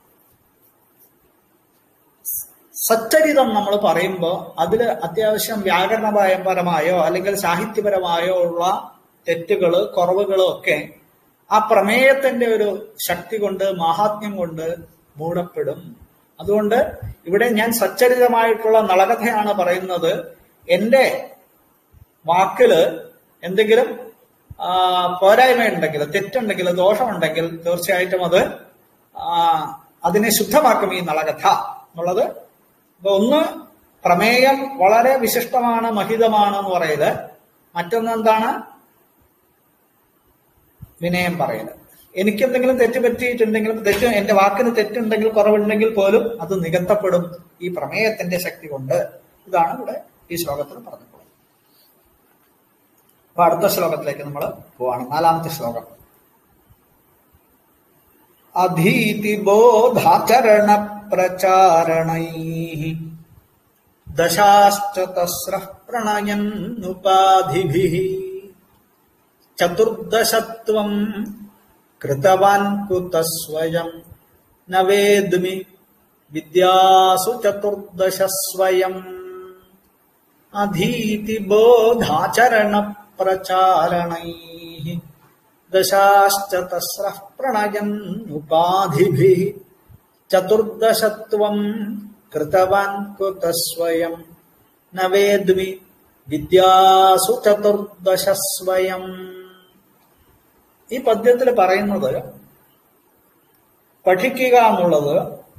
സച്ചരിതം നമ്മൾ പറയുമ്പോൾ അതിൽ അത്യാവശ്യം വ്യാകരണപരമായോ അല്ലെങ്കിൽ സാഹിത്യപരമായോ ഉള്ള തെറ്റുകള് കുറവുകളോ ഒക്കെ ആ പ്രമേയത്തിന്റെ ഒരു ശക്തി കൊണ്ട് മാഹാത്മ്യം കൊണ്ട് മൂടപ്പെടും അതുകൊണ്ട് ഇവിടെ ഞാൻ സച്ചരിതമായിട്ടുള്ള നളകഥയാണ് പറയുന്നത് എന്റെ വാക്കില് എന്തെങ്കിലും ആ, പോരായ്മയുണ്ടെങ്കിൽ തെറ്റുണ്ടെങ്കിൽ ദോഷമുണ്ടെങ്കിൽ തീർച്ചയായിട്ടും അത് ആ, അതിനെ ശുദ്ധമാക്കും ഈ നളകഥ എന്നുള്ളത് അപ്പൊ ഒന്ന് പ്രമേയം വളരെ വിശിഷ്ടമാണ് മഹിതമാണ് എന്ന് പറയല് മറ്റൊന്ന് എന്താണ് വിനയം പറയല് എനിക്ക് എന്തെങ്കിലും തെറ്റ് പറ്റിയിട്ടുണ്ടെങ്കിലും തെറ്റ് എന്റെ വാക്കിന് തെറ്റുണ്ടെങ്കിൽ കുറവുണ്ടെങ്കിൽ പോലും അത് നികത്തപ്പെടും ഈ പ്രമേയത്തിന്റെ ശക്തി കൊണ്ട് ഇതാണ് ഇവിടെ ഈ ശ്ലോകത്തിൽ പറഞ്ഞിട്ടുള്ളത് അപ്പൊ അടുത്ത ശ്ലോകത്തിലേക്ക് നമ്മൾ പോവാണ് നാലാമത്തെ ശ്ലോകം അധീതിബോധാചരണ പ്രചാരണൈ ദശാശ്ച തസ്രഃ പ്രണയന്നുപാധിഭിः ചതുർദശത്വം കൃതവാൻ കുത സ്വയം ന വേദ്മി വിദ്യാസു ചതുർദശ സ്വയം അധീതിബോധാചരണ പ്രചാരണൈ ദശാശ്ച തസ്രഃ പ്രണയന്നുപാധിഭിः ചതുർദശത്വം കൃതവാൻ കുതസ്വയം നവേദ്മി വിദ്യാസു ചതുർദശ സ്വയം ഈ പദ്യത്തിൽ പറയുന്നത് പഠിക്കുക എന്നുള്ളത്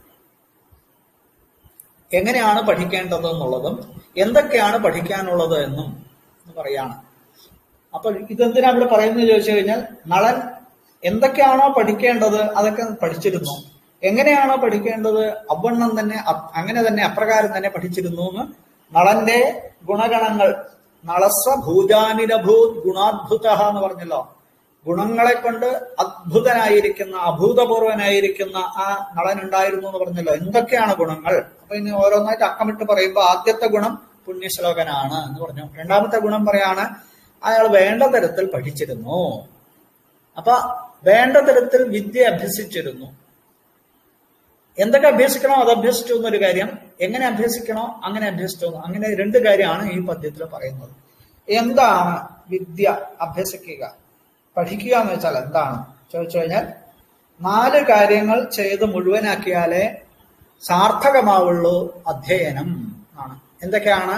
എങ്ങനെയാണ് പഠിക്കേണ്ടത് എന്നുള്ളതും എന്തൊക്കെയാണ് പഠിക്കാനുള്ളത് എന്നും പറയാണ് അപ്പൊ ഇതെന്തിനാ ഇവിടെ പറയുന്നത് ചോദിച്ചു കഴിഞ്ഞാൽ നളൻ എന്തൊക്കെയാണോ പഠിക്കേണ്ടത് അതൊക്കെ പഠിച്ചിരുന്നു എങ്ങനെയാണോ പഠിക്കേണ്ടത് അവണ്ണം തന്നെ അങ്ങനെ തന്നെ അപ്രകാരം തന്നെ പഠിച്ചിരുന്നു എന്ന് നളന്റെ ഗുണഗണങ്ങൾ നളസ്വ ഭൂജാനിരഭൂത് ഗുണാദ്ഭുത എന്ന് പറഞ്ഞല്ലോ ഗുണങ്ങളെ കൊണ്ട് അദ്ഭുതനായിരിക്കുന്ന അഭൂതപൂർവനായിരിക്കുന്ന ആ നളൻ ഉണ്ടായിരുന്നു എന്ന് പറഞ്ഞല്ലോ എന്തൊക്കെയാണ് ഗുണങ്ങൾ അപ്പൊ ഇനി ഓരോന്നായിട്ട് അക്കമിട്ട് പറയുമ്പോൾ ആദ്യത്തെ ഗുണം പുണ്യശ്ലോകനാണ് എന്ന് പറഞ്ഞു രണ്ടാമത്തെ ഗുണം പറയാണ് അയാൾ വേണ്ട തരത്തിൽ പഠിച്ചിരുന്നു അപ്പൊ വേണ്ട തരത്തിൽ വിദ്യ അഭ്യസിച്ചിരുന്നു എന്തൊക്കെ അഭ്യസിക്കണോ അത് അഭ്യസിച്ചു എന്നൊരു കാര്യം എങ്ങനെ അഭ്യസിക്കണോ അങ്ങനെ അഭ്യസിച്ചു അങ്ങനെ രണ്ട് കാര്യമാണ് ഈ പദ്യത്തിൽ പറയുന്നത് എന്താണ് വിദ്യ അഭ്യസിക്കുക പഠിക്കുക എന്ന് വെച്ചാൽ എന്താണ് ചോദിച്ചു കഴിഞ്ഞാൽ നാല് കാര്യങ്ങൾ ചെയ്ത് മുഴുവനാക്കിയാലേ സാർത്ഥകമാവുള്ളൂ അധ്യയനം ആണ് എന്തൊക്കെയാണ്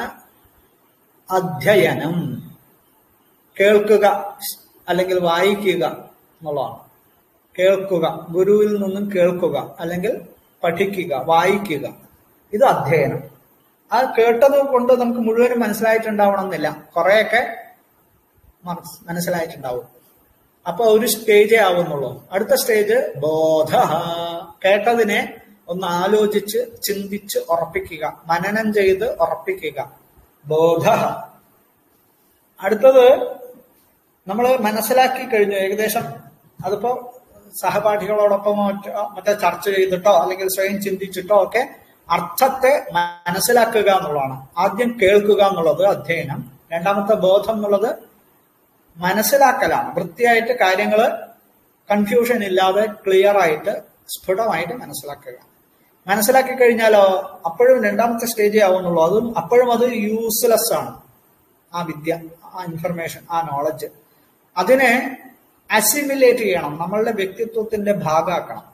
അധ്യയനം കേൾക്കുക അല്ലെങ്കിൽ വായിക്കുക എന്നുള്ളതാണ് കേൾക്കുക ഗുരുവിൽ നിന്നും കേൾക്കുക അല്ലെങ്കിൽ പഠിക്കുക വായിക്കുക ഇത് അധ്യയനം അത് കേട്ടത് കൊണ്ട് നമുക്ക് മുഴുവനും മനസ്സിലായിട്ടുണ്ടാവണമെന്നില്ല കുറെയൊക്കെ മനസ്സിലായിട്ടുണ്ടാവും അപ്പൊ ഒരു സ്റ്റേജേ ആവുന്നുള്ളൂ അടുത്ത സ്റ്റേജ് ബോധ കേട്ടതിനെ ഒന്ന് ആലോചിച്ച് ചിന്തിച്ച് ഉറപ്പിക്കുക മനനം ചെയ്ത് ഉറപ്പിക്കുക ബോധ അടുത്തത് നമ്മൾ മനസ്സിലാക്കി കഴിഞ്ഞു ഏകദേശം അതിപ്പോ സഹപാഠികളോടൊപ്പം മറ്റേ ചർച്ച ചെയ്തിട്ടോ അല്ലെങ്കിൽ സ്വയം ചിന്തിച്ചിട്ടോ ഒക്കെ അർത്ഥത്തെ മനസ്സിലാക്കുക എന്നുള്ളതാണ് ആദ്യം കേൾക്കുക എന്നുള്ളത് അധ്യയനം രണ്ടാമത്തെ ബോധം എന്നുള്ളത് മനസ്സിലാക്കലാണ് വൃത്തിയായിട്ട് കാര്യങ്ങൾ കൺഫ്യൂഷൻ ഇല്ലാതെ ക്ലിയർ ആയിട്ട് സ്ഫുടമായിട്ട് മനസ്സിലാക്കുക മനസ്സിലാക്കി കഴിഞ്ഞാലോ അപ്പോഴും രണ്ടാമത്തെ സ്റ്റേജേ ആവുന്നുള്ളൂ അതും അപ്പോഴും അത് യൂസ്ലെസ് ആണ് ആ വിദ്യ ആ ഇൻഫർമേഷൻ ആ നോളജ് അതിനെ അസിമിലേറ്റ് ചെയ്യണം നമ്മളുടെ വ്യക്തിത്വത്തിന്റെ ഭാഗമാക്കണം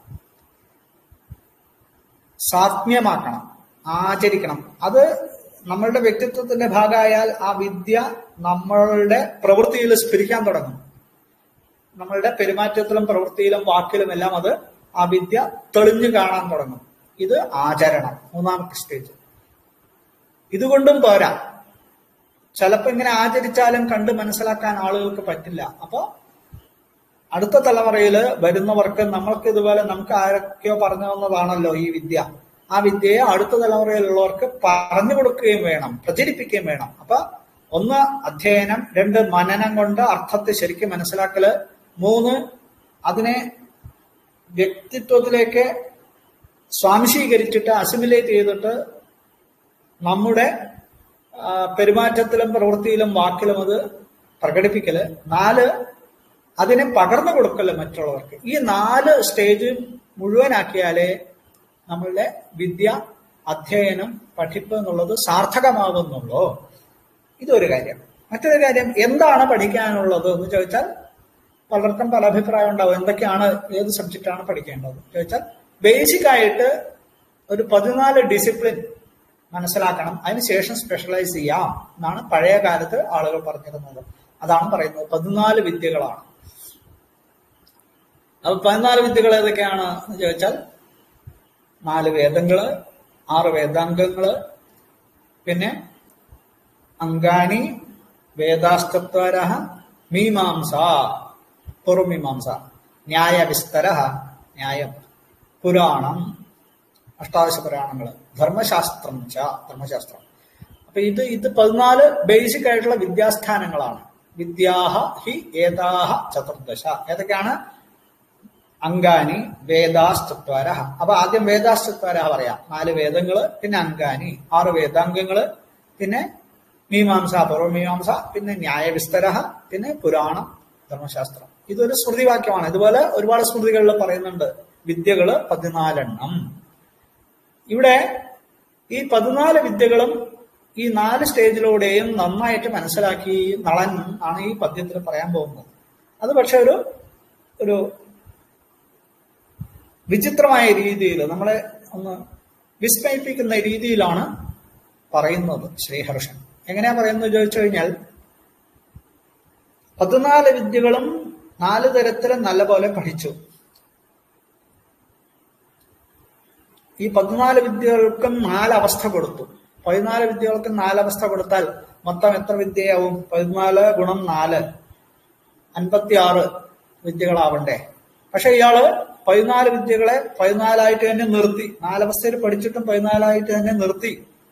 സാത്മ്യമാക്കണം ആചരിക്കണം അത് നമ്മളുടെ വ്യക്തിത്വത്തിന്റെ ഭാഗമായാൽ ആ വിദ്യ നമ്മളുടെ പ്രവൃത്തിയിൽ സ്ഫുരിക്കാൻ തുടങ്ങും നമ്മളുടെ പെരുമാറ്റത്തിലും പ്രവൃത്തിയിലും വാക്കിലും എല്ലാം അത് ആ വിദ്യ തെളിഞ്ഞു കാണാൻ തുടങ്ങും ഇത് ആചരണം മൂന്നാമത്തെ സ്റ്റേജ് ഇതുകൊണ്ടും പോരാ ചിലപ്പോ ഇങ്ങനെ ആചരിച്ചാലും കണ്ട് മനസ്സിലാക്കാൻ ആളുകൾക്ക് പറ്റില്ല അപ്പോ അടുത്ത തലമുറയിൽ വരുന്നവർക്ക് നമ്മൾക്ക് ഇതുപോലെ നമുക്ക് ആരൊക്കെയോ പറഞ്ഞു തന്നതാണല്ലോ ഈ വിദ്യ ആ വിദ്യയെ അടുത്ത തലമുറയിലുള്ളവർക്ക് പറഞ്ഞു കൊടുക്കുകയും വേണം പ്രചരിപ്പിക്കുകയും വേണം അപ്പൊ ഒന്ന് അധ്യയനം രണ്ട് മനനം കൊണ്ട് അർത്ഥത്തെ ശരിക്കും മനസ്സിലാക്കല് മൂന്ന് അതിനെ വ്യക്തിത്വത്തിലേക്ക് സ്വാംശീകരിച്ചിട്ട് അസിമിലേറ്റ് ചെയ്തിട്ട് നമ്മുടെ പെരുമാറ്റത്തിലും പ്രവൃത്തിയിലും വാക്കിലും അത് പ്രകടിപ്പിക്കല് നാല് അതിനെ പകർന്നു കൊടുക്കല് മറ്റുള്ളവർക്ക് ഈ നാല് സ്റ്റേജ് മുഴുവനാക്കിയാലേ നമ്മളുടെ വിദ്യ അധ്യയനം പഠിപ്പ് എന്നുള്ളത് സാർത്ഥകമാകുന്നുള്ളൂ ഇതൊരു കാര്യം മറ്റൊരു കാര്യം എന്താണ് പഠിക്കാനുള്ളത് എന്ന് ചോദിച്ചാൽ പലർക്കും പല അഭിപ്രായം ഉണ്ടാവും എന്തൊക്കെയാണ് ഏത് സബ്ജക്റ്റാണ് പഠിക്കേണ്ടത് ചോദിച്ചാൽ ബേസിക് ആയിട്ട് ഒരു പതിനാല് ഡിസിപ്ലിൻ മനസ്സിലാക്കണം അതിനുശേഷം സ്പെഷ്യലൈസ് ചെയ്യാം എന്നാണ് പഴയ കാലത്ത് ആളുകൾ പറഞ്ഞിരുന്നത് അതാണ് പറയുന്നത് പതിനാല് വിദ്യകളാണ് അപ്പൊ പതിനാല് വിദ്യകൾ ഏതൊക്കെയാണ് എന്ന് ചോദിച്ചാൽ നാല് വേദങ്ങള് ആറ് വേദാംഗങ്ങള് പിന്നെ അങ്കാണി വേദാസ്തത്വര മീമാംസ പൂർവമീമാംസ ന്യായവിസ്തര ന്യായം പുരാണം അഷ്ടാദശ പുരാണങ്ങൾ ധർമ്മശാസ്ത്രം ച ധർമ്മശാസ്ത്രം അപ്പൊ ഇത് ഇത് പതിനാല് ബേസിക് ആയിട്ടുള്ള വിദ്യാസ്ഥാനങ്ങളാണ് വിദ്യാഹ ഹി ഏതാഹ ചതുർദശ ഏതൊക്കെയാണ് അങ്കാനി വേദാസ്തത്വര അപ്പൊ ആദ്യം വേദാസ്തത്വര പറയാം നാല് വേദങ്ങള് പിന്നെ അങ്കാനി ആറ് വേദാംഗങ്ങള് പിന്നെ മീമാംസ പൂർവമീമാംസ പിന്നെ ന്യായവിസ്തര പിന്നെ പുരാണം ധർമ്മശാസ്ത്രം ഇതൊരു സ്മൃതിവാക്യമാണ് ഇതുപോലെ ഒരുപാട് സ്മൃതികളിൽ പറയുന്നുണ്ട് വിദ്യകള് പതിനാലെണ്ണം ഇവിടെ ഈ പതിനാല് വിദ്യകളും ഈ നാല് സ്റ്റേജിലൂടെയും നന്നായിട്ട് മനസ്സിലാക്കി നളൻ ആണ് ഈ പദ്യത്തിൽ പറയാൻ പോകുന്നത് അത് പക്ഷെ ഒരു ഒരു വിചിത്രമായ രീതിയിൽ നമ്മളെ ഒന്ന് വിസ്മയിപ്പിക്കുന്ന രീതിയിലാണ് പറയുന്നത് ശ്രീഹർഷൻ എങ്ങനെയാ പറയുന്നത് ചോദിച്ചു കഴിഞ്ഞാൽ പതിനാല് വിദ്യകളും നാല് തരത്തിൽ നല്ലപോലെ പഠിച്ചു ഈ പതിനാല് വിദ്യകൾക്കും നാലവസ്ഥ കൊടുത്തു പതിനാല് വിദ്യകൾക്കും നാലവസ്ഥ കൊടുത്താൽ മൊത്തം എത്ര വിദ്യയാവും പതിനാല് ഗുണം നാല് അൻപത്തിയാറ് വിദ്യകളാവണ്ടേ പക്ഷെ ഇയാള് പതിനാല് വിദ്യകളെ പതിനാലായിട്ട് തന്നെ നിർത്തി നാലവസ്ഥയിൽ പഠിച്ചിട്ടും പതിനാലായിട്ട് തന്നെ നിർത്തി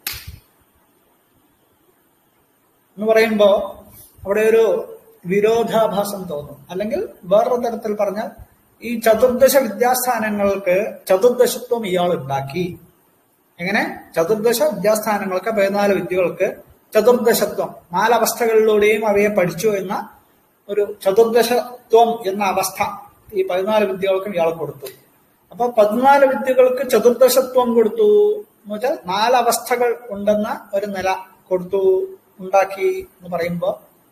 എന്ന് പറയുമ്പോ അവിടെ ഒരു വിരോധാഭാസം തോന്നും അല്ലെങ്കിൽ വേറൊരു തരത്തിൽ പറഞ്ഞാൽ ഈ ചതുർദശ വിദ്യാസ്ഥാനങ്ങൾക്ക് ചതുർദശത്വം ഇയാൾ ഉണ്ടാക്കി എങ്ങനെ ചതുർദശ വിദ്യാസ്ഥാനങ്ങൾക്ക് പതിനാല് വിദ്യകൾക്ക് ചതുർദശത്വം നാലവസ്ഥകളിലൂടെയും അവയെ പഠിച്ചു എന്ന ഒരു ചതുർദശത്വം എന്ന അവസ്ഥ ഈ പതിനാല് വിദ്യകൾക്കും ഇയാൾ കൊടുത്തു അപ്പൊ പതിനാല് വിദ്യകൾക്ക് ചതുർദശത്വം കൊടുത്തു എന്ന് വെച്ചാൽ നാലവസ്ഥകൾ ഉണ്ടെന്ന ഒരു നില കൊടുത്തു ഉണ്ടാക്കി എന്ന് പറയുമ്പോ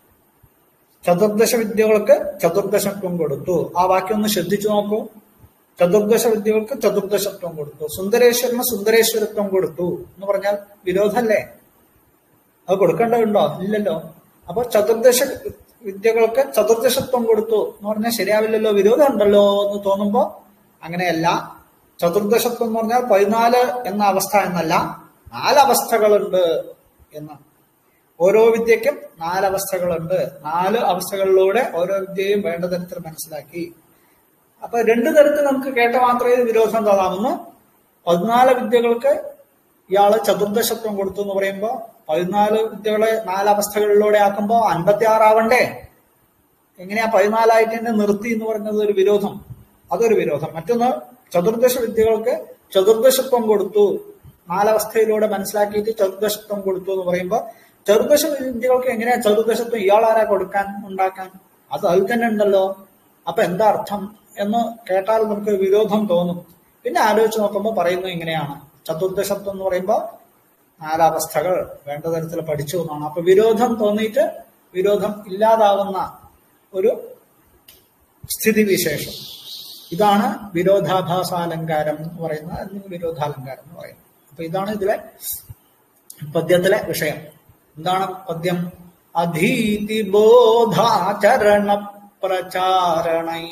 ചതുർദശ വിദ്യകൾക്ക് ചതുർദശത്വം കൊടുത്തു ആ വാക്യം ഒന്ന് ശ്രദ്ധിച്ചു നോക്കൂ ചതുർദശ വിദ്യകൾക്ക് ചതുർദശത്വം കൊടുത്തു സുന്ദരേശ്വരന് സുന്ദരേശ്വരത്വം കൊടുത്തു എന്ന് പറഞ്ഞാൽ വിരോധമല്ലേ അത് കൊടുക്കേണ്ടതുണ്ടോ ഇല്ലല്ലോ അപ്പൊ ചതുർദശ വിദ്യകൾക്ക് ചതുർദശത്വം കൊടുത്തു എന്ന് പറഞ്ഞാൽ ശരിയാവില്ലല്ലോ വിരോധം ഉണ്ടല്ലോ എന്ന് തോന്നുമ്പോ അങ്ങനെയല്ല ചതുർദശത്വം എന്ന് പറഞ്ഞാൽ പതിനാല് എന്ന അവസ്ഥ എന്നല്ല നാലവസ്ഥകളുണ്ട് എന്ന് ഓരോ വിദ്യക്കും നാലവസ്ഥകളുണ്ട് നാല് അവസ്ഥകളിലൂടെ ഓരോ വിദ്യയും വേണ്ട തരത്തിൽ മനസ്സിലാക്കി അപ്പൊ രണ്ടു തരത്തിൽ നമുക്ക് കേട്ട മാത്രമേ ഇത് വിരോധം തോന്നാമെന്ന് പതിനാല് വിദ്യകൾക്ക് ഇയാള് ചതുർദശത്വം കൊടുത്തു എന്ന് പറയുമ്പോ പതിനാല് വിദ്യകളെ നാലവസ്ഥകളിലൂടെ ആക്കുമ്പോ അൻപത്തി ആറാവണ്ടേ എങ്ങനെയാ പതിനാലായിട്ട് തന്നെ നിർത്തി എന്ന് പറയുന്നത് ഒരു വിരോധം അതൊരു വിരോധം മറ്റൊന്ന് ചതുർദശ വിദ്യകൾക്ക് ചതുർദശത്വം കൊടുത്തു നാലവസ്ഥയിലൂടെ മനസ്സിലാക്കിയിട്ട് ചതുർദശത്വം കൊടുത്തു എന്ന് പറയുമ്പോ ചതുർദശ വിദ്യകൾക്ക് എങ്ങനെയാ ചതുർദശത്വം ഇയാളാരാ കൊടുക്കാൻ ഉണ്ടാക്കാൻ അത് അതിൽ തന്നെ ഉണ്ടല്ലോ അപ്പൊ എന്താ അർത്ഥം എന്ന് കേട്ടാൽ നമുക്ക് വിരോധം തോന്നും പിന്നെ ആലോചിച്ച് നോക്കുമ്പോൾ പറയുന്നത് ഇങ്ങനെയാണ് ചതുർദശത്വം എന്ന് പറയുമ്പോൾ നാലവസ്ഥകൾ വേണ്ട തരത്തിൽ പഠിച്ചു എന്നാണ് അപ്പൊ വിരോധം തോന്നിയിട്ട് വിരോധം ഇല്ലാതാവുന്ന ഒരു സ്ഥിതിവിശേഷം ഇതാണ് വിരോധാഭാസാലങ്കാരം എന്ന് പറയുന്നത് അല്ലെങ്കിൽ വിരോധാലങ്കാരം എന്ന് പറയുന്നത് അപ്പൊ ഇതാണ് ഇതിലെ പദ്യത്തിലെ വിഷയം എന്താണ് പദ്യം അധീതി ബോധാചരണ പ്രചാരണൈ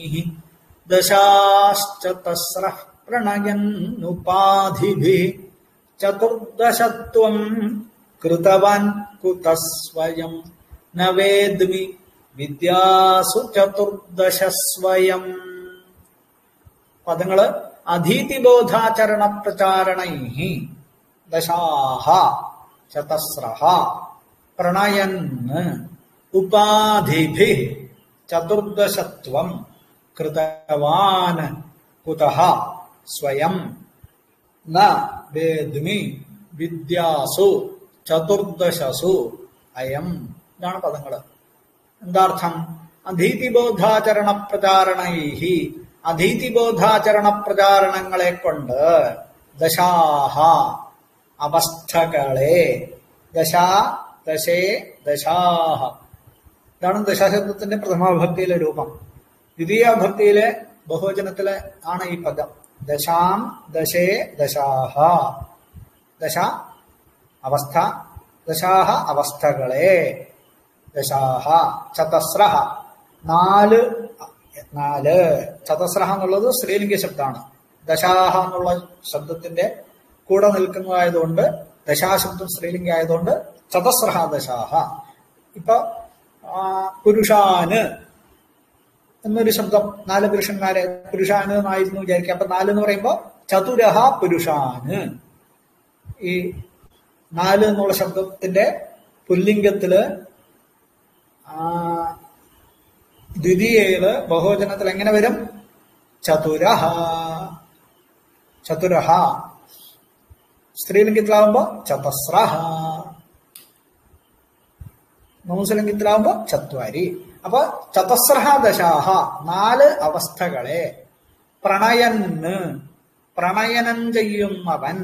ദശാശ്ച തസ്ര പ്രണയന്നുപാധിഭി ചതുർദശത്വം കൃതവാൻ കുത സ്വയം ന വേദ്മി വിദ്യാസു ചതുർദശ സ്വയം പദങ്ങള് അധീതിബോധാചരണ പ്രചാരണൈ ദശാഹ ചതസ്രഹ പ്രണയന് ഉപാധിഭി ചതുർദശത്വം കൃതവാൻ കുതഃ സ്വയം ന വേദ്മി വിദ്യാസു ചതുർദശസു അയം ഇതാണ് പദങ്ങള് എന്താർത്ഥം അധീതിബോധാചരണ പ്രചാരണൈഹി അധീതിബോധാചരണ പ്രചാരണങ്ങളെ കൊണ്ട് ദശാഹ അവസ്ഥകളെ ദശാ ദശേ ദശാഹ ഇതാണ് ദശാശബ്ദത്തിന്റെ പ്രഥമാഭക്തിയിലെ രൂപം ദ്വിതീയ ഭക്തിയിലെ ബഹുവചനത്തിലെ ആണ് ഈ പദം ദശാം ദശേ ദശാഹ ദശ അവസ്ഥ ദശാഹ അവസ്ഥകളെ ദശാഹ ചതസ്രഹ നാല് നാല് ചതസ്രഹ എന്നുള്ളത് സ്ത്രീലിംഗ ശബ്ദമാണ് ദശാഹ എന്നുള്ള ശബ്ദത്തിന്റെ കൂടെ നിൽക്കുന്നതായതുകൊണ്ട് ദശാശബ്ദം സ്ത്രീലിംഗ ആയതുകൊണ്ട് ചതസ്രഹ ദശാഹ ഇപ്പൊ ആ, പുരുഷാന് എന്നൊരു ശബ്ദം നാല് പുരുഷന്മാരെ പുരുഷാന് എന്നായിരുന്നു വിചാരിക്കുക അപ്പൊ നാല് എന്ന് പറയുമ്പോ ചതുരഹ പുരുഷാന് ഈ നാല് എന്നുള്ള ശബ്ദത്തിന്റെ പുല്ലിംഗത്തില് ആ, ദ്വിതീയയില് ബഹുവചനത്തിൽ എങ്ങനെ വരും ചതുരഹ ചതുരഹ സ്ത്രീലിംഗത്തിലാവുമ്പോ ചതസ്രഹ നൂസലിംഗത്തിലാവുമ്പോ ചത്വാരി അപ്പൊ ചതസ്രഹ ദശാഹ നാല് അവസ്ഥകളെ പ്രണയന് പ്രണയനം ചെയ്യുന്നവൻ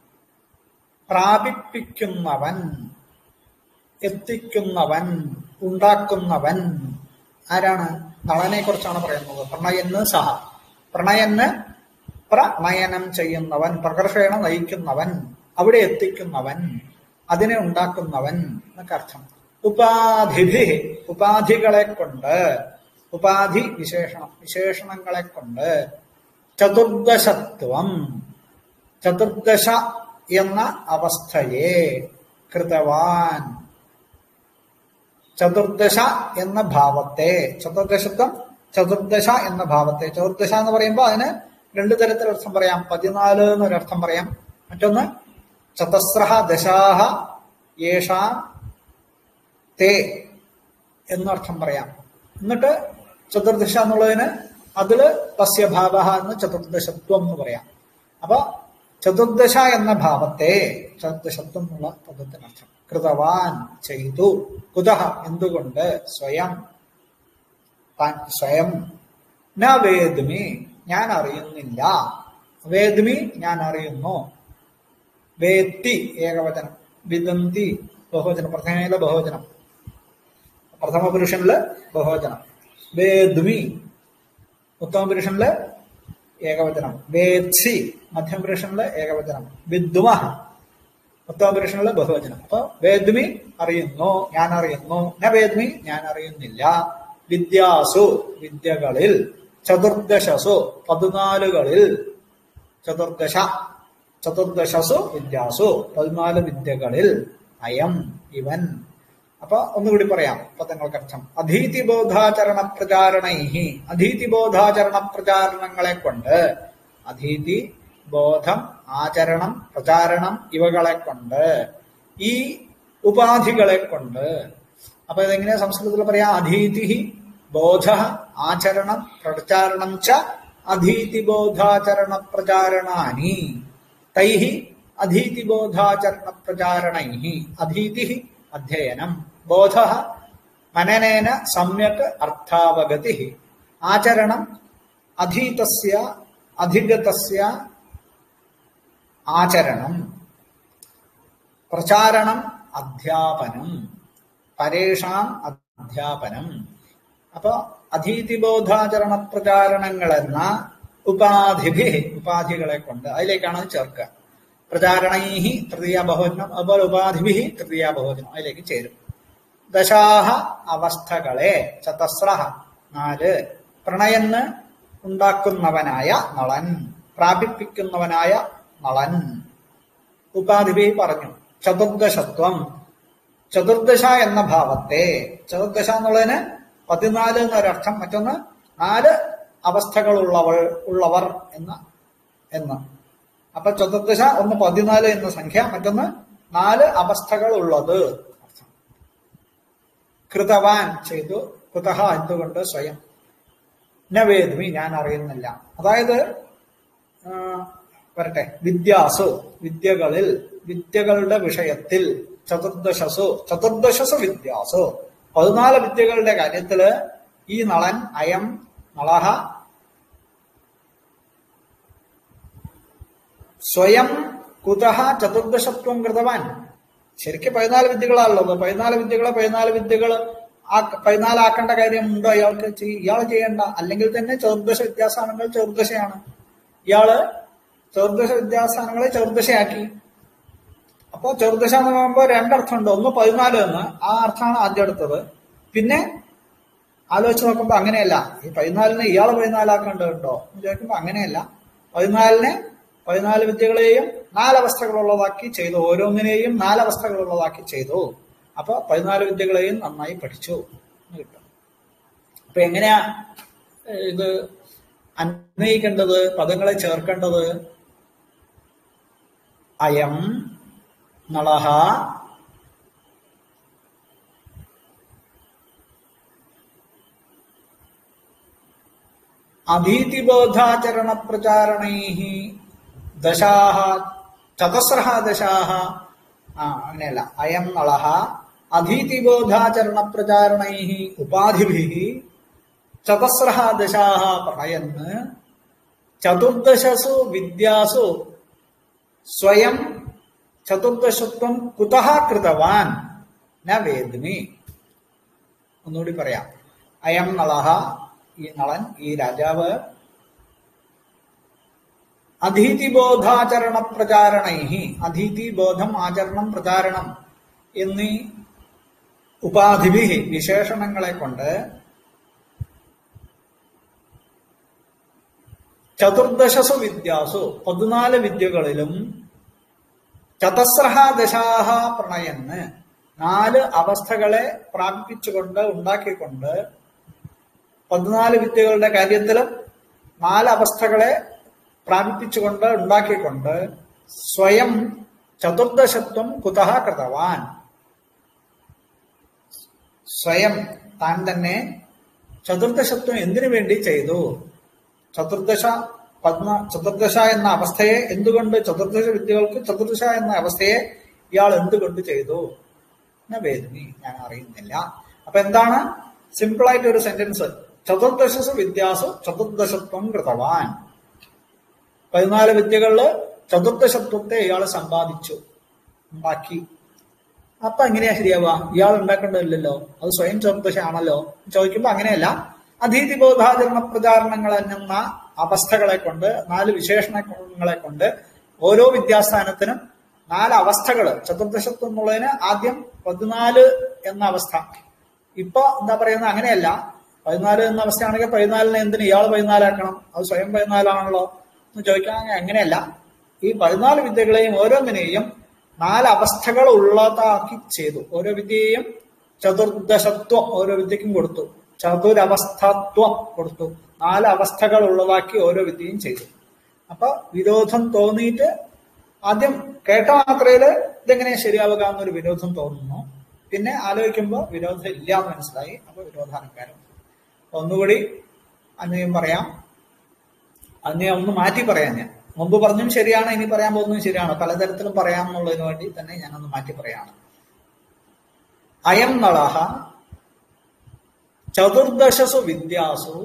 പ്രാപിപ്പിക്കുന്നവൻ എത്തിക്കുന്നവൻ ഉണ്ടാക്കുന്നവൻ ആരാണ് നളനെ കുറിച്ചാണ് പറയുന്നത് പ്രണയന് സഹ പ്രണയന് പ്രണയനം ചെയ്യുന്നവൻ പ്രകർഷേണ നയിക്കുന്നവൻ അവിടെ എത്തിക്കുന്നവൻ അതിനെ ഉണ്ടാക്കുന്നവൻ എന്നൊക്കെ അർത്ഥം ഉപാധിഭി ഉപാധികളെ കൊണ്ട് ഉപാധി വിശേഷണം വിശേഷണങ്ങളെ കൊണ്ട് ചതുർദശത്വം ചതുർദശ എന്ന അവസ്ഥയെ കൃതവാൻ ചതുർദശ എന്ന ഭാവത്തെ ചതുർദശത്വം ചതുർദശ എന്ന ഭാവത്തെ ചതുർദശ എന്ന് പറയുമ്പോൾ അതിന് രണ്ടു തരത്തിൽ അർത്ഥം പറയാം പതിനാല് എന്നൊരർത്ഥം പറയാം മറ്റൊന്ന് ചതസ്രഹ ദശാഹ യേഷാം തേ എന്നർത്ഥം പറയാം എന്നിട്ട് ചതുർദശ എന്നുള്ളതിന് അതില് പസ്യഭാവ എന്ന് ചതുർദശത്വം എന്ന് പറയാം അപ്പൊ ചതുർദശ എന്ന ഭാവത്തെ ചതുർദശത്വം എന്നുള്ള പദത്തിനർത്ഥം കൃതവാൻ ചെയ്തു കുതഹ എന്തുകൊണ്ട് സ്വയം താൻ സ്വയം ന വേദ്മി ഞാൻ അറിയുന്നില്ല വേദ്മി ഞാൻ അറിയുന്നു വേത്തി ഏകവചനം വിദന്തി ബഹുവചനം പ്രഥമയിലെ ബഹുവചനം പ്രഥമ പുരുഷനില് ബഹുവചനം വേദ്മി ഉത്തമ പുരുഷനില് ഏകവചനം വേത്സി മധ്യമ പുരുഷനില് ഏകവചനം വിദ്മ ഉത്തമ പുരുഷനില് ബഹുവചനം അപ്പൊ വേദ്മി അറിയുന്നു ഞാൻ അറിയുന്നു ന വേദ്മി ഞാൻ അറിയുന്നില്ല വിദ്യാസു വിദ്യകളിൽ ചതുർദശസു പതിനാലുകളിൽ ചതുർദശ ചതുർദശസു വിദ്യാസു പതിനാല് വിദ്യകളിൽ അയം ഇവൻ അപ്പൊ ഒന്നുകൂടി പറയാം പദങ്ങൾക്ക് അർത്ഥം അധീതി ബോധാചരണ പ്രചാരണൈഹി അധീതി ബോധാചരണ പ്രചാരണങ്ങളെ കൊണ്ട് അധീതി ബോധം ആചരണം പ്രചാരണം ഇവകളെ കൊണ്ട് ഈ ഉപാധികളെ കൊണ്ട് അപ്പൊ ഇതെങ്ങനെയാ സംസ്കൃതത്തിൽ പറയാം അധീതി ബോധ ആചരണം പ്രചാരണം ച അധീതി ബോധാചരണ പ്രചാരണാനി തൈഹി അധീതി ബോധാചരണ പ്രചാരണൈ അധീതി അധ്യയനം ബോധ മനനേന സമ്യക് അർത്ഥാവഗതി ആചരണം അധീതസ്യ അധിഗതസ്യ ആചരണം പ്രചാരണം അധ്യാപനം പരേഷാം അധ്യാപനം അപ്പൊ അധീതിബോധാചരണ പ്രചാരണങ്ങൾ എന്ന ഉപാധിഭി ഉപാധികളെ കൊണ്ട് അതിലേക്കാണ് അത് ചേർക്കുക പ്രചാരണൈഹി തൃതീയ ബഹുവചനം അതുപോലെ ഉപാധിഭി തൃതീയ ബഹുവചനം അതിലേക്ക് ചേരും ദശാഹ അവസ്ഥകളെ ചതസ്രഹ നാല് പ്രണയന്ന് ഉണ്ടാക്കുന്നവനായ നളൻ പ്രാപിപ്പിക്കുന്നവനായ നളൻ ഉപാധിഭി പറഞ്ഞു ചതുർദശത്വം ചതുർദശ എന്ന ഭാവത്തെ ചതുർദശ എന്നുള്ളതിന് പതിനാല് എന്നൊരർത്ഥം മറ്റൊന്ന് നാല് അവസ്ഥകളുള്ളവൾ ഉള്ളവർ എന്ന എന്ന് അപ്പൊ ചതുർദശ ഒന്ന് പതിനാല് എന്ന സംഖ്യ മറ്റൊന്ന് നാല് അവസ്ഥകൾ ഉള്ളത് അർത്ഥം കൃതവാൻ ചെയ്തു കുതഹ എന്തുകൊണ്ട് സ്വയം നവേദ്മി ഞാൻ അറിയുന്നില്ല അതായത് ആ, വരട്ടെ വിദ്യാസു വിദ്യകളിൽ വിദ്യകളുടെ വിഷയത്തിൽ ചതുർദശസു ചതുർദശസു വിദ്യാസു പതിനാല് വിദ്യകളുടെ കാര്യത്തില് ഈ നളൻ അയം നളഹ സ്വയം കുതഹ ചതുർദശത്വം കൃതവാൻ ശരിക്കും പതിനാല് വിദ്യകളാണുള്ളത് പതിനാല് വിദ്യകളെ പതിനാല് വിദ്യകൾ ആ പതിനാലാക്കേണ്ട കാര്യമുണ്ടോ അയാൾക്ക് ചെയ്- ഇയാൾ ചെയ്യേണ്ട അല്ലെങ്കിൽ തന്നെ ചതുർദശ വിദ്യാസ്ഥാനങ്ങൾ ചതുർദശയാണ് ഇയാള് ചതുർദശ വിദ്യാസ്ഥാനങ്ങളെ ചതുർദശയാക്കി അപ്പോ ചെറുദശ എന്ന് പറയുമ്പോൾ രണ്ടർത്ഥമുണ്ട് ഒന്ന് പതിനാല് എന്ന് ആ അർത്ഥമാണ് ആദ്യം എടുത്തത് പിന്നെ ആലോചിച്ച് നോക്കുമ്പോ അങ്ങനെയല്ല ഈ പതിനാലിനെ ഇയാൾ പതിനാലാക്കേണ്ടതുണ്ടോ എന്ന് ചോദിക്കുമ്പോ അങ്ങനെയല്ല പതിനാലിനെ പതിനാല് വിദ്യകളെയും നാലവസ്ഥകളുള്ളതാക്കി ചെയ്തു ഓരോന്നിനെയും നാലവസ്ഥകളുള്ളതാക്കി ചെയ്തു അപ്പൊ പതിനാല് വിദ്യകളെയും നന്നായി പഠിച്ചു എന്ന് കിട്ടും അപ്പൊ എങ്ങനെയാ ഏഹ്, ഇത് അന്വയിക്കേണ്ടത് പദങ്ങളെ ചേർക്കേണ്ടത് അയം നളഹ അഭീതിബോധാചരണ പ്രചാരണൈ ദശാഹ ചതസ്രഹ ദശാഹ ആ അങ്ങനെയല്ല അയം നളഹ അധീതിബോധാചരണ പ്രചാരണൈ ഉപാധിഭി ചതസ്രഹ ദശാഹ പ്രണയന്ന് ചതുർദശസു വിദ്യാസു സ്വയം ചതുർദശത്വം കുതഹ കൃതവാൻ ന വേദ്മി ഒന്നുകൂടി പറയാം അയം നളഹ ഈ നളൻ ഈ രാജാവ് അധീതിബോധാചരണ പ്രചാരണൈ അധീതിബോധം ആചരണം പ്രചാരണം എന്നീ ഉപാധിഭി വിശേഷണങ്ങളെ കൊണ്ട് ചതുർദശസു വിദ്യാസു പതിനാല് വിദ്യകളിലും ചതസ്രഹ ദശാഹ പ്രണയന്ന് നാല് അവസ്ഥകളെ പ്രാപിപ്പിച്ചുകൊണ്ട് ഉണ്ടാക്കിക്കൊണ്ട് പതിനാല് വിദ്യകളുടെ കാര്യത്തിലും നാല് അവസ്ഥകളെ പ്രാപിപ്പിച്ചുകൊണ്ട് ഉണ്ടാക്കിക്കൊണ്ട് സ്വയം ചതുർദശത്വം കുതഹ കൃതവാൻ സ്വയം താൻ തന്നെ ചതുർദശത്വം എന്തിനു വേണ്ടി ചെയ്തു ചതുർദശ പത്മ ചതുർദശ എന്ന അവസ്ഥയെ എന്തുകൊണ്ട് ചതുർദശ വിദ്യകൾക്ക് ചതുർദശ എന്ന അവസ്ഥയെ ഇയാൾ എന്തുകൊണ്ട് ചെയ്തു എന്ന വേദനി ഞാൻ അറിയുന്നില്ല അപ്പൊ എന്താണ് സിമ്പിൾ ആയിട്ട് ഒരു സെന്റൻസ് ചതുർദശസു വിദ്യാസു ചതുർദശത്വം കൃതവാൻ പതിനാല് വിദ്യകളില് ചതുർദശത്വത്തെ ഇയാൾ സമ്പാദിച്ചു ഉണ്ടാക്കി അപ്പൊ എങ്ങനെയാ ശരിയാവുക ഇയാൾ ഉണ്ടാക്കേണ്ടതില്ലല്ലോ അത് സ്വയം ചതുർദശ ആണല്ലോ ചോദിക്കുമ്പോ അങ്ങനെയല്ല അധീതി ബോധാചരണ പ്രചാരണങ്ങൾ എന്ന അവസ്ഥകളെ കൊണ്ട് നാല് വിശേഷണങ്ങളെ കൊണ്ട് ഓരോ വിദ്യാസ്ഥാനത്തിനും നാല് അവസ്ഥകൾ ചതുർദശത്വം എന്നുള്ളതിന് ആദ്യം പതിനാല് എന്ന അവസ്ഥ ഇപ്പൊ എന്താ പറയുന്നത് അങ്ങനെയല്ല പതിനാല് എന്ന അവസ്ഥയാണെങ്കിൽ പതിനാലിനെ എന്തിന് ഇയാൾ പതിനാലാക്കണം അത് സ്വയം പതിനാലാണല്ലോ എന്ന് ചോദിക്കാൻ അങ്ങനെയല്ല ഈ പതിനാല് വിദ്യകളെയും ഓരോന്നിനെയും നാല് അവസ്ഥകൾ ഉള്ളതാക്കി ചെയ്തു ഓരോ വിദ്യയെയും ചതുർദശത്വം ഓരോ വിദ്യക്കും കൊടുത്തു ചതുരവസ്ഥത്വം കൊടുത്തു നാല് അവസ്ഥകൾ ഉള്ളതാക്കി ഓരോ വിദ്യയും ചെയ്തു അപ്പൊ വിരോധം തോന്നിയിട്ട് ആദ്യം കേട്ട മാത്രയില് ഇതെങ്ങനെ ശരിയാവുക എന്നൊരു വിരോധം തോന്നുന്നു പിന്നെ ആലോചിക്കുമ്പോൾ വിരോധം ഇല്ല എന്ന് മനസ്സിലായി അപ്പൊ വിരോധാനക്കാരം ഒന്നുകൂടി അന്വയം പറയാം അന്വയം ഒന്ന് മാറ്റി പറയാം ഞാൻ മുമ്പ് പറഞ്ഞതും ശരിയാണ് ഇനി പറയാൻ പോകുന്നതും ശരിയാണ് പലതരത്തിലും പറയാം എന്നുള്ളതിന് വേണ്ടി തന്നെ ഞാനൊന്ന് മാറ്റി പറയാണ് അയം നളഹ ചതുർദശസു വിദ്യാസു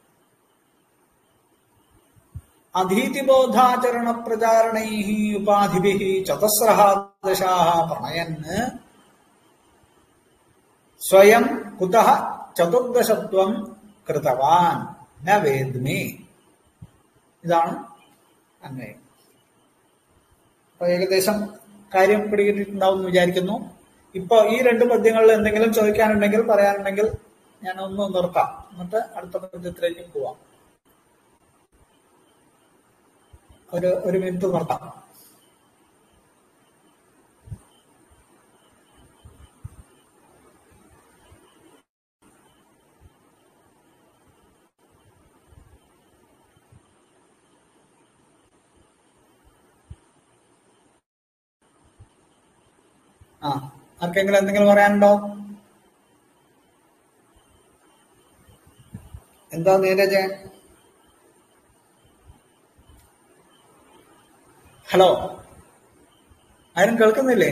അധീതിബോധാചരണ പ്രചാരണൈ ഉപാധിഭി ചതസ്രഹ ദശാ പ്രണയന് സ്വയം കുതഃ ചതുർദശത്വം കൃതവാൻ ന വേദ്മി ഇതാണ് അന്വയം അപ്പൊ ഏകദേശം കാര്യം പിടികിട്ടിട്ടുണ്ടാവും എന്ന് വിചാരിക്കുന്നു ഇപ്പൊ ഈ രണ്ട് പദ്യങ്ങളിൽ എന്തെങ്കിലും ചോദിക്കാനുണ്ടെങ്കിൽ പറയാനുണ്ടെങ്കിൽ ഞാൻ ഒന്ന് നിർത്താം എന്നിട്ട് അടുത്ത പദ്യത്തിലേക്ക് പോവാം ഒരു ഒരു മിനിറ്റ് നിർത്താം ആ ആർക്കെങ്കിലും എന്തെങ്കിലും പറയാനുണ്ടോ എന്താ നീരജ് ഹലോ ആരും കേൾക്കുന്നില്ലേ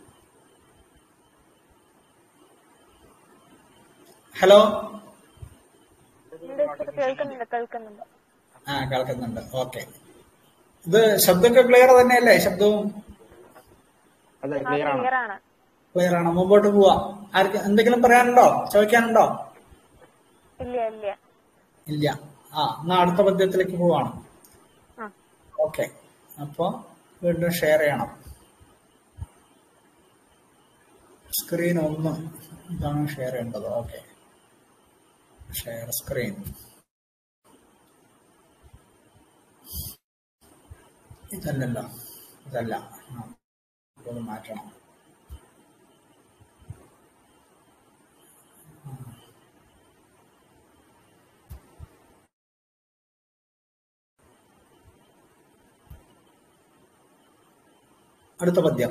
ഹലോ ഉണ്ട് സർ കേൾക്കുന്നുണ്ട് കേൾക്കുന്നുണ്ട് ആ കേൾക്കുന്നുണ്ട് ഓക്കെ ഇത് ശബ്ദമൊക്കെ ക്ലിയർ തന്നെയല്ലേ ശബ്ദവും അതെ ആ ക്ലിയർ ആണ് ക്ലിയർ ആണ് ക്ലിയർ ആണ് മുമ്പോട്ട് പോവാം ആർക്ക് എന്തെങ്കിലും പറയാനുണ്ടോ ചോദിക്കാനുണ്ടോ ഇല്ല ഇല്ല ഇല്ല ആ എന്നാ അടുത്ത പദ്യത്തിലേക്ക് പോവാണ് ആ ഓക്കെ അപ്പോ വീണ്ടും ഷെയർ ചെയ്യണം സ്ക്രീൻ ഒന്ന് ഇതാണ് ഷെയർ ചെയ്യേണ്ടത് ഓക്കെ ഷെയർ സ്ക്രീൻ ഇതല്ലല്ലോ ഇതല്ല ആ, ഇത് മാറ്റണം അടുത്ത പദ്യം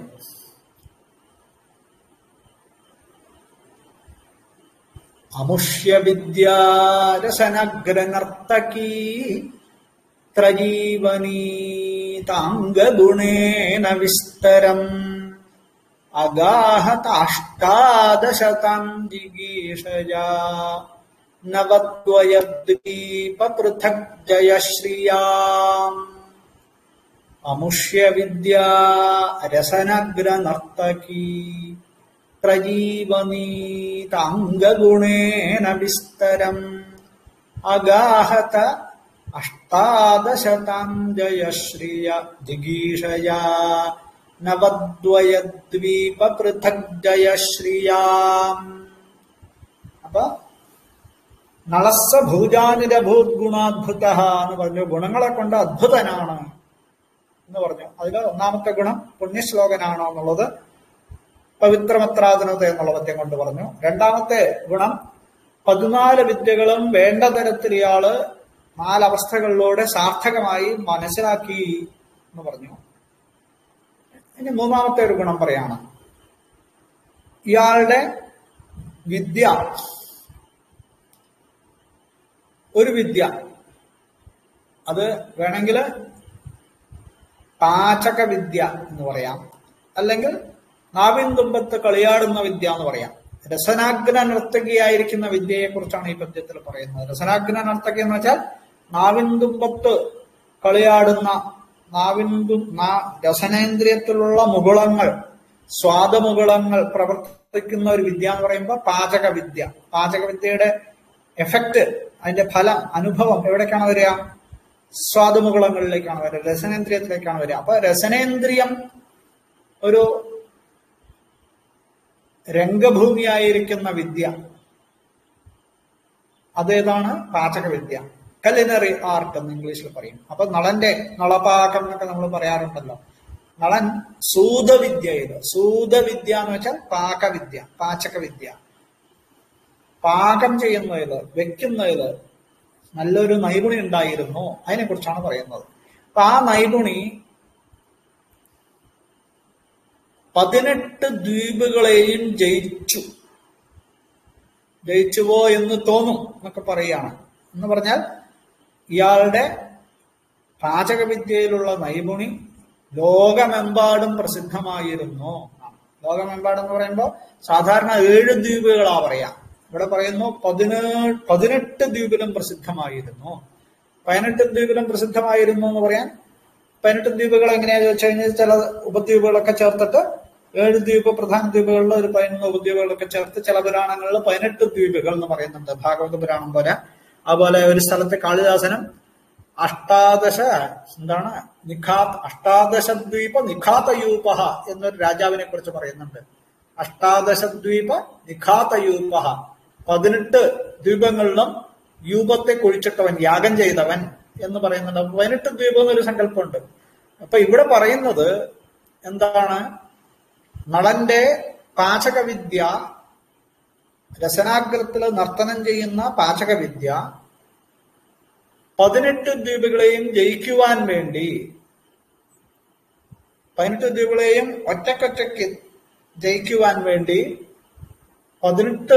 അമുഷ്യവിദ്യാരസനഗ്രനർത്തകീ ത്രജീവനീതാംഗഗുണേന വിസ്തരം അഗാഹതാഷ്ടാദശതാം ജിഗീഷജാ നവദ്വയദ്വീപപൃഥക് ജയശ്രിയാം അമുഷ്യവിദ്യാ രസനഗ്രനർത്തകീ പ്രജീവനീതാംഗഗുണേന വിസ്തരം അഗാഹത അഷ്ടാദശതാം ജയശ്രിയ ജിഗീഷയാ നവദ്വയദ്വീപ പൃഥക് ജയശ്രിയാം അപ്പൊ നളസ്സ ഭൂജാനിരഭൂത് ഗുണാദ്ഭുത എന്ന് പറഞ്ഞു ഗുണങ്ങളെ കൊണ്ട് അദ്ഭുതനാണ് എന്ന് പറഞ്ഞു അതിൽ ഒന്നാമത്തെ ഗുണം പുണ്യശ്ലോകനാണോ എന്നുള്ളത് പവിത്രമത്രാധനത എന്നുള്ള പദ്യം കൊണ്ട് പറഞ്ഞു രണ്ടാമത്തെ ഗുണം പതിനാല് വിദ്യകളും വേണ്ട തരത്തിൽ ഇയാള് നാലവസ്ഥകളിലൂടെ സാർത്ഥകമായി മനസ്സിലാക്കി എന്ന് പറഞ്ഞു ഇനി മൂന്നാമത്തെ ഒരു ഗുണം പറയാണ് ഇയാളുടെ വിദ്യ ഒരു വിദ്യ അത് വേണമെങ്കിൽ പാചക വിദ്യ എന്ന് പറയാം അല്ലെങ്കിൽ നാവിൻതുമ്പത്ത് കളിയാടുന്ന വിദ്യ എന്ന് പറയാം രസനാഗ്ന നർത്തകിയായിരിക്കുന്ന വിദ്യയെ കുറിച്ചാണ് ഈ പദ്യത്തിൽ പറയുന്നത് രസനാഗ്ന നർത്തകി എന്ന് വെച്ചാൽ നാവിൻതുമ്പത്ത് കളിയാടുന്ന നാവിൻതു നാ- രസനേന്ദ്രിയത്തിലുള്ള മുകുളങ്ങൾ സ്വാദമുകുളങ്ങൾ പ്രവർത്തിക്കുന്ന ഒരു വിദ്യ എന്ന് പറയുമ്പോൾ പാചക വിദ്യ പാചക വിദ്യയുടെ എഫക്റ്റ് അതിന്റെ ഫലം അനുഭവം എവിടേക്കാണ് വരിക സ്വാദമുകുളങ്ങളിലേക്കാണ് വരിക രസനേന്ദ്രിയത്തിലേക്കാണ് വരിക അപ്പൊ രസനേന്ദ്രിയം ഒരു രംഗഭൂമിയായിരിക്കുന്ന വിദ്യ അതേതാണ് പാചക വിദ്യ കലിനറി ആർട്ട് എന്ന് ഇംഗ്ലീഷിൽ പറയും അപ്പൊ നളന്റെ നളപാകം എന്നൊക്കെ നമ്മൾ പറയാറുണ്ടല്ലോ നളൻ സൂതവിദ്യയില് സൂതവിദ്യ എന്ന് വെച്ചാൽ പാകവിദ്യ പാചക വിദ്യ പാകം ചെയ്യുന്നതില് വെക്കുന്നതില് നല്ലൊരു നൈപുണി ഉണ്ടായിരുന്നു അതിനെ കുറിച്ചാണ് പറയുന്നത് അപ്പൊ ആ നൈപുണി പതിനെട്ട് ദ്വീപുകളെയും ജയിച്ചു ജയിച്ചുവോ എന്ന് തോന്നും എന്നൊക്കെ പറയുകയാണ് എന്ന് പറഞ്ഞാൽ ഇയാളുടെ പാചകവിദ്യയിലുള്ള നൈപുണി ലോകമെമ്പാടും പ്രസിദ്ധമായിരുന്നു ലോകമെമ്പാടും എന്ന് പറയുമ്പോൾ സാധാരണ ഏഴ് ദ്വീപുകളാ പറയാം ഇവിടെ പറയുന്നു പതിനേഴ് പതിനെട്ട് ദ്വീപിലും പ്രസിദ്ധമായിരുന്നു പതിനെട്ട് ദ്വീപിലും പ്രസിദ്ധമായിരുന്നു എന്ന് പറയാൻ പതിനെട്ട് ദ്വീപുകൾ എങ്ങനെയാന്ന് വെച്ച് കഴിഞ്ഞാൽ ചില ഉപദ്വീപുകളൊക്കെ ചേർത്തിട്ട് ഏഴ് ദ്വീപ് പ്രധാന ദ്വീപുകളിൽ ഒരു പതിനൊന്ന് ഉപദ്വീപുകളൊക്കെ ചേർത്ത് ചില പുരാണങ്ങളിൽ പതിനെട്ട് ദ്വീപുകൾ എന്ന് പറയുന്നുണ്ട് ഭാഗവത പുരാണം പോലെ അതുപോലെ ഒരു സ്ഥലത്ത് കാളിദാസനം അഷ്ടാദശ എന്താണ് നിഖാത് അഷ്ടാദശ ദ്വീപ നിഖാതയൂപ എന്നൊരു രാജാവിനെ കുറിച്ച് പറയുന്നുണ്ട് അഷ്ടാദശ ദ്വീപ നിഖാതയൂപ പതിനെട്ട് ദ്വീപങ്ങളിലും യൂപത്തെ കുഴിച്ചിട്ടവൻ യാഗം ചെയ്തവൻ എന്ന് പറയുന്നുണ്ട് അപ്പൊ പതിനെട്ട് ദ്വീപം എന്നൊരു സങ്കല്പമുണ്ട് അപ്പൊ ഇവിടെ പറയുന്നത് എന്താണ് നളന്റെ പാചകവിദ്യ രസനാഗ്രത്തിൽ നർത്തനം ചെയ്യുന്ന പാചകവിദ്യ പതിനെട്ട് ദ്വീപുകളെയും ജയിക്കുവാൻ വേണ്ടി പതിനെട്ട് ദ്വീപുകളെയും ഒറ്റക്കൊറ്റയ്ക്ക് ജയിക്കുവാൻ വേണ്ടി പതിനെട്ട്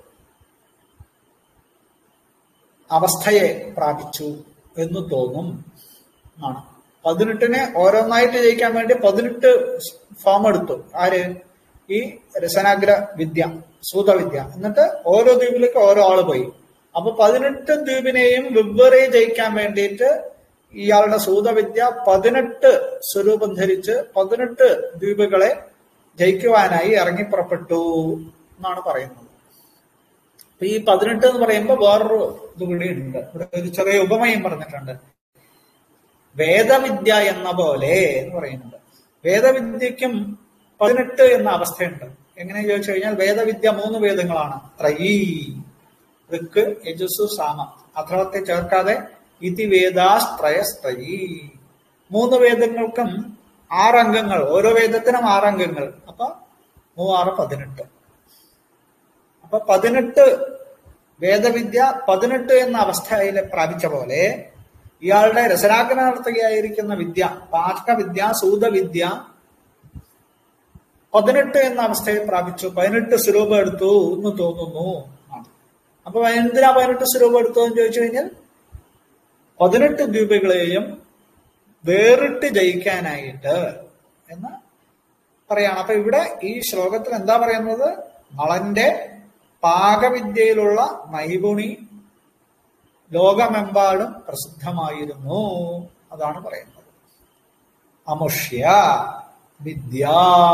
അവസ്ഥയെ പ്രാപിച്ചു എന്ന് തോന്നും ആണ് പതിനെട്ടിനെ ഓരോന്നായിട്ട് ജയിക്കാൻ വേണ്ടി പതിനെട്ട് ഫോം എടുത്തു ആര് ഈ രസനാഗ്ര വിദ്യ സൂതവിദ്യ എന്നിട്ട് ഓരോ ദ്വീപിലേക്ക് ഓരോ ആള് പോയി അപ്പൊ പതിനെട്ട് ദ്വീപിനെയും വെവ്വേറെ ജയിക്കാൻ വേണ്ടിയിട്ട് ഇയാളുടെ സൂതവിദ്യ പതിനെട്ട് സ്വരൂപം ധരിച്ച് പതിനെട്ട് ദ്വീപുകളെ ജയിക്കുവാനായി ഇറങ്ങിപ്പുറപ്പെട്ടു എന്നാണ് പറയുന്നത് അപ്പൊ ഈ പതിനെട്ട് എന്ന് പറയുമ്പോൾ വേറൊരു ഇത് കൂടി ഉണ്ട് ഇവിടെ ഒരു ചെറിയ ഉപമയും പറഞ്ഞിട്ടുണ്ട് വേദവിദ്യ എന്ന പോലെ എന്ന് പറയുന്നുണ്ട് വേദവിദ്യക്കും പതിനെട്ട് എന്ന അവസ്ഥയുണ്ട് എങ്ങനെ ചോദിച്ചു കഴിഞ്ഞാൽ വേദവിദ്യ മൂന്ന് വേദങ്ങളാണ് ത്രയീ ഋക്ക് യജുസു സാമ അഥർവത്തെ ചേർക്കാതെ ഇതി വേദാസ്ത്രയസ്ത്രയീ മൂന്ന് വേദങ്ങൾക്കും ആറംഗങ്ങൾ ഓരോ വേദത്തിനും ആറംഗങ്ങൾ അപ്പൊ മൂവാറ് പതിനെട്ട് അപ്പൊ പതിനെട്ട് വേദവിദ്യ പതിനെട്ട് എന്ന അവസ്ഥയിൽ പ്രാപിച്ച പോലെ ഇയാളുടെ രസരാഗ്ന നടത്തുകയായിരിക്കുന്ന വിദ്യ പാചകവിദ്യ സൂതവിദ്യ പതിനെട്ട് എന്ന അവസ്ഥയെ പ്രാപിച്ചു പതിനെട്ട് സ്വരൂപം എടുത്തു എന്ന് തോന്നുന്നു ആണ്. അപ്പൊ എന്തിനാ പതിനെട്ട് സ്വരൂപം എടുത്തു എന്ന് ചോദിച്ചു കഴിഞ്ഞാൽ പതിനെട്ട് ദ്വീപുകളെയും വേറിട്ട് ജയിക്കാനായിട്ട് എന്ന് പറയാണ് അപ്പൊ ഇവിടെ ഈ ശ്ലോകത്തിൽ എന്താ പറയുന്നത് നളന്റെ പാകവിദ്യയിലുള്ള നൈപുണി ലോകമെമ്പാടും പ്രസിദ്ധമായിരുന്നു അതാണ് പറയുന്നത് അമുഷ്യ വിദ്യ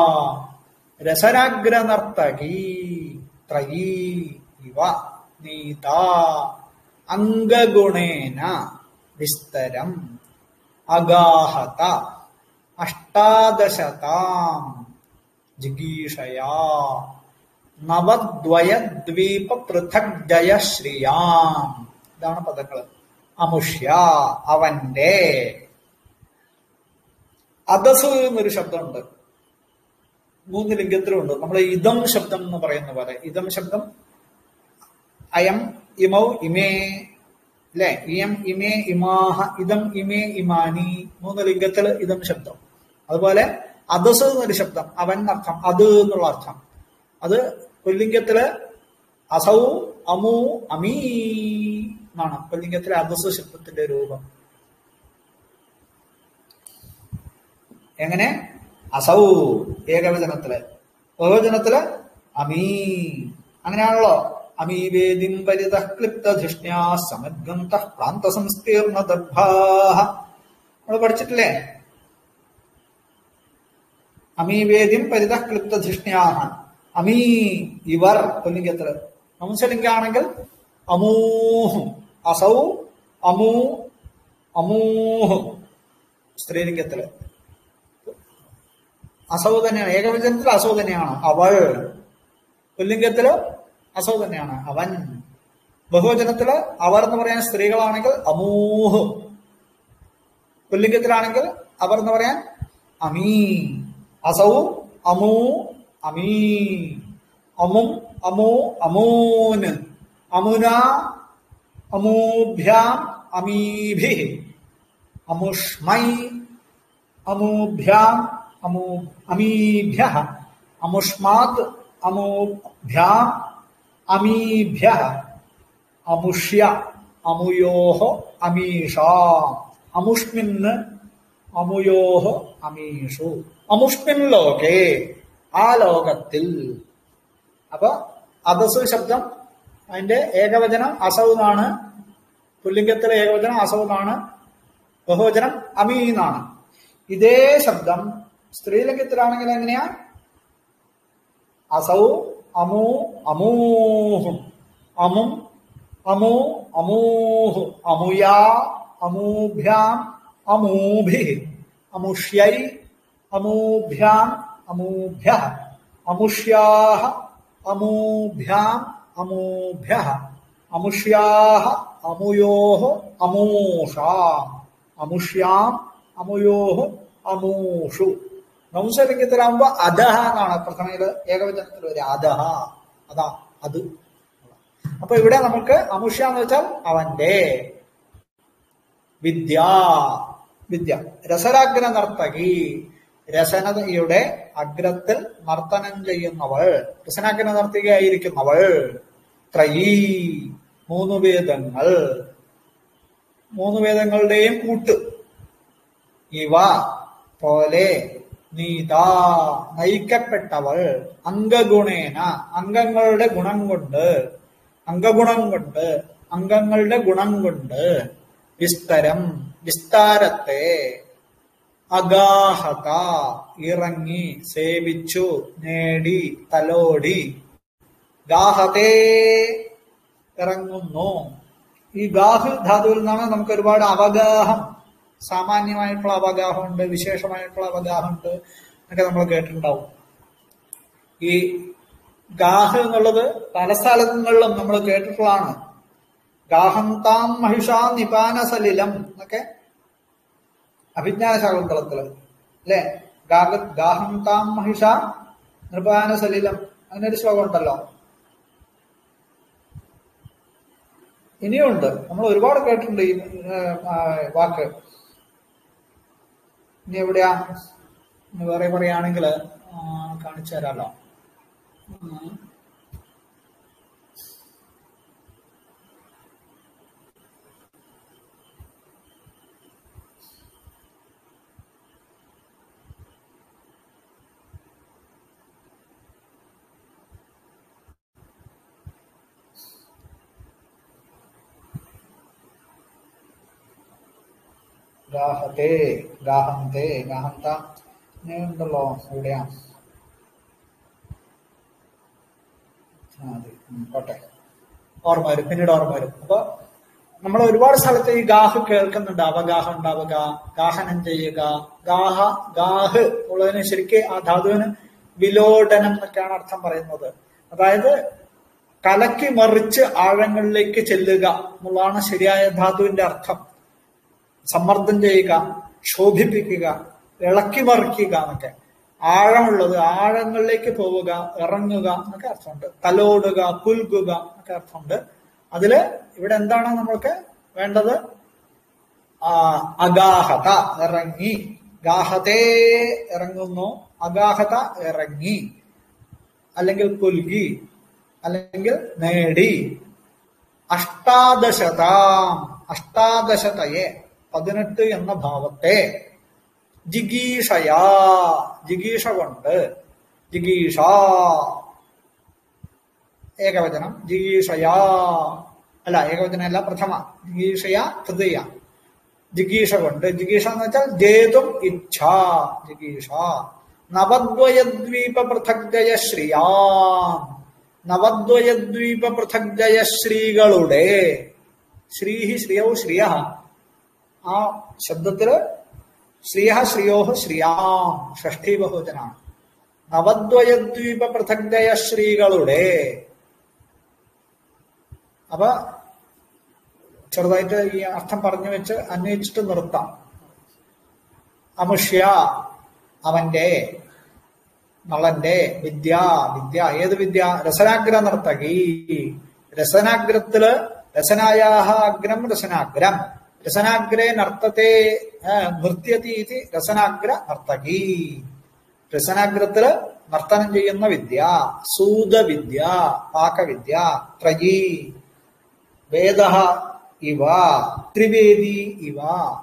രസനാഗ്രനർത്തകി ത്രയീ ഇവ നീത അംഗഗുണേന വിസ്തരം അഗാഹത അഷ്ടാദശതാം ജിഗീഷയാ നവദ്വയദ്വീപ പൃഥക് ജയശ്രിയാം ഇതാണ് പദങ്ങൾ അമുഷ്യ അവന്റെ അദസ് എന്നൊരു ശബ്ദമുണ്ട് മൂന്ന് ലിംഗത്തിലുണ്ട് നമ്മൾ ഇതം ശബ്ദം എന്ന് പറയുന്ന പോലെ ഇതം ശബ്ദം അയം ഇമൗ ഇമേ അല്ലെ ഇയം ഇമേ ഇമാഹ ഇതം ഇമേ ഇമാനി മൂന്ന് ലിംഗത്തിൽ ഇതം ശബ്ദം അതുപോലെ അദസ് എന്നൊരു ശബ്ദം അവൻ അർത്ഥം അത് എന്നുള്ള അർത്ഥം അത് പുല്ലിംഗത്തില് അസൗ അമു അമീ എന്നാണ് പുല്ലിംഗത്തിലെ അദസ് ശബ്ദത്തിന്റെ രൂപം എങ്ങനെ അസൗ ഏകവചനത്തില് ബഹുവചനത്തില് അമീ അങ്ങനെയാണല്ലോ അമീവേദിം പരിത ക്ലിപ്തധിഷ്ണ്യാ സമദ്ഗന്ത പ്രാന്ത സംസ്തീർണ ദർഭാഹ നമ്മൾ പഠിച്ചിട്ടില്ലേ അമീവേദ്യം പരിത ക്ലിപ്തധിഷ്ണ്യാഹ അമീ ഇവർ പുല്ലിംഗത്തില് നംസലിംഗാണെങ്കിൽ അമൂഹും അസൗ അമൂ അമൂഹും സ്ത്രീലിംഗത്തില് അസൗ തന്നെയാണ് ഏകവചനത്തിൽ അസൗ തന്നെയാണ് അവൾ പുല്ലിംഗത്തില് അസൗ തന്നെയാണ് അവൻ ബഹുവചനത്തില് അവർ എന്ന് പറയാൻ സ്ത്രീകളാണെങ്കിൽ അമൂഹ് പുല്ലിംഗത്തിലാണെങ്കിൽ അവർ എന്ന് പറയാൻ അമീ അസൗ അമൂ അമീ അമും അമൂ അമൂന് അമുന അമൂഭ്യാം അമീഭി അമുഷ്മൈ അമൂഭ്യാം അമൂ അമീഭ്യ അമുഷ്മാത് അമൂഭ്യാം അമീഭ്യ അമുഷ്യ അമുയോഹ അമീഷ അമുഷ്മിന്ന് അമുയോഹ അമീഷു അമുഷ്മിൻ ലോകേ ആ ലോകത്തിൽ അപ്പൊ അദസ് ശബ്ദം അതിന്റെ ഏകവചനം അസൗന്നാണ് പുല്ലിംഗത്തിലെ ഏകവചനം അസൗന്നാണ് ബഹുവചനം അമീന്നാണ് ഇതേ ശബ്ദം സ്ത്രീലിംഗത്തിലാണെങ്കിൽ എങ്ങനെയാ അസൗ അമൂ അമൂഹും അമും അമൂ അമൂഹു അമുയാ അമൂഭ്യാം അമൂഭി അമുഷ്യൈ അമൂഭ്യാം അമൂഭ്യ അമുഷ്യാഹ അമൂഭ്യാം അമൂഭ്യ അമുഷ്യാഹ അമുയോഹ അമൂഷാം അമുഷ്യാം അമുയോഹ് അമൂഷു നംസലിംഗത്തിലാകുമ്പോ അധഹ എന്നാണ് പ്രഥമയില് ഏകവചനത്തിൽ ഒരു അധഹ അതാ അത് അപ്പൊ ഇവിടെ നമുക്ക് അമുഷ്യ എന്ന് വെച്ചാൽ അവന്റെ വിദ്യ വിദ്യ രസരാഗ്ര നർത്തകി രസനയുടെ അഗ്രത്തിൽ നർത്തനം ചെയ്യുന്നവൾ രസനാഗ്ര നർത്തകിയായിരിക്കുന്നവൾ ത്രയീ മൂന്ന് വേദങ്ങൾ മൂന്ന് വേദങ്ങളുടെയും കൂട്ട് ഇവ പോലെ നീത നയിക്കപ്പെട്ടവൾ അംഗഗുണേന അംഗങ്ങളുടെ ഗുണം കൊണ്ട് അംഗഗുണം കൊണ്ട് അംഗങ്ങളുടെ ഗുണം കൊണ്ട് വിസ്തരം വിസ്താരത്തെ അഗാഹത ഇറങ്ങി സേവിച്ചു നേടി തലോടി ഗാഹതേ ഇറങ്ങുന്നു ഈ ഗാഹ് ധാതുവിൽ നിന്നാണ് നമുക്ക് ഒരുപാട് അവഗാഹം സാമാന്യമായിട്ടുള്ള അവഗാഹമുണ്ട് വിശേഷമായിട്ടുള്ള അവഗാഹമുണ്ട് എന്നൊക്കെ നമ്മൾ കേട്ടിട്ടുണ്ടാവും ഈ ഗാഹ് എന്നുള്ളത് പല സ്ഥലങ്ങളിലും നമ്മൾ കേട്ടിട്ടുള്ളതാണ് ഗാഹം താം മഹിഷാ നിപാന സലിലം എന്നൊക്കെ അഭിജ്ഞാന ശാകുന്തളത്തില് അല്ലെ ഗാഹ ഗാഹം താം മഹിഷ നൃപാന സലിലം അങ്ങനെ ഒരു ശ്ലോകം ഉണ്ടല്ലോ ഇനിയുണ്ട് നമ്മൾ ഒരുപാട് കേട്ടിട്ടുണ്ട് ഈ ഏഹ്, ആ, വാക്ക് ഇനി എവിടെയാ ഇനി വേറെ പറയുകയാണെങ്കിൽ കാണിച്ചു തരാലോ ഉം. ഗാഹത്തെ ഗാഹന്തെ ഗാഹന്ത ഇങ്ങനെ ഉണ്ടല്ലോ എവിടെയാ ആ, അതെ ഉം, പോട്ടെ ഓർമ്മ വരും പിന്നീട് ഓർമ്മ വരും അപ്പൊ നമ്മൾ ഒരുപാട് സ്ഥലത്ത് ഈ ഗാഹ് കേൾക്കുന്നുണ്ട് അവഗാഹം ഉണ്ടാവുക ഗാഹനം ചെയ്യുക ഗാഹ ഗാഹ് ഉള്ളതിന് ശരിക്ക് ആ ധാതുവിന് വിലോടനം എന്നൊക്കെയാണ് അർത്ഥം പറയുന്നത് അതായത് കലക്കി മറിച്ച് ആഴങ്ങളിലേക്ക് ചെല്ലുക എന്നുള്ളതാണ് ശരിയായ ധാതുവിന്റെ അർത്ഥം സമ്മർദ്ദം ചെയ്യുക ക്ഷോഭിപ്പിക്കുക ഇളക്കി മറിക്കുക എന്നൊക്കെ ആഴമുള്ളത് ആഴങ്ങളിലേക്ക് പോവുക ഇറങ്ങുക എന്നൊക്കെ അർത്ഥമുണ്ട് തലോടുക പുൽകുക എന്നൊക്കെ അർത്ഥമുണ്ട് അതില് ഇവിടെ എന്താണ് നമ്മൾക്ക് വേണ്ടത് ആ അഗാഹത ഇറങ്ങി ഗാഹതേ ഇറങ്ങുന്നു അഗാഹത ഇറങ്ങി അല്ലെങ്കിൽ പുൽകി അല്ലെങ്കിൽ നേടി അഷ്ടാദശതാം അഷ്ടാദശതയെ പതിനെട്ട് എന്ന ഭാവത്തെ ജിഗീഷയാ ജിഗീഷ കൊണ്ട് ജിഗീഷ ഏകവചനം ജിഗീഷയാ അല്ല ഏകവചനം അല്ല പ്രഥമ ജിഗീഷയ തൃതീയ ജിഗീഷ കൊണ്ട് ജിഗീഷ എന്ന് വെച്ചാൽ ജേതും ഇച്ഛ ജിഗീഷ നവദ്വയദ്വീപ പൃഥക് ജയശ്രീയാം നവദ്വയദ്വീപ പൃഥക് ജയശ്രീകളുടെ ശ്രീഹി ശ്രിയൗ ശ്രിയ ആ ശബ്ദത്തില് ശ്രീയ ശ്രിയോ ശ്രിയാം ഷഷ്ഠി ബഹുജനാണ് നവദ്വയദ്വീപ പൃഥക് ജയശ്രീകളുടെ അപ്പൊ ചെറുതായിട്ട് ഈ അർത്ഥം പറഞ്ഞു വെച്ച് അന്വയിച്ചിട്ട് നിർത്താം അമുഷ്യ അവന്റെ നളന്റെ വിദ്യ വിദ്യ ഏത് വിദ്യ രസനാഗ്ര നർത്തകി രസനാഗ്രത്തില് രസനായാഹ അഗ്രം രസനാഗ്രം രസനാഗ്രേ നർത്തത്തെ ആ, നൃത്യതി ഇത് രസനാഗ്ര നർത്തകി രസനാഗ്രത്തില് നർത്തനം ചെയ്യുന്ന വിദ്യ സൂതവിദ്യ പാകവിദ്യ ത്രയീ വേദ ഇവ ത്രിവേദി ഇവ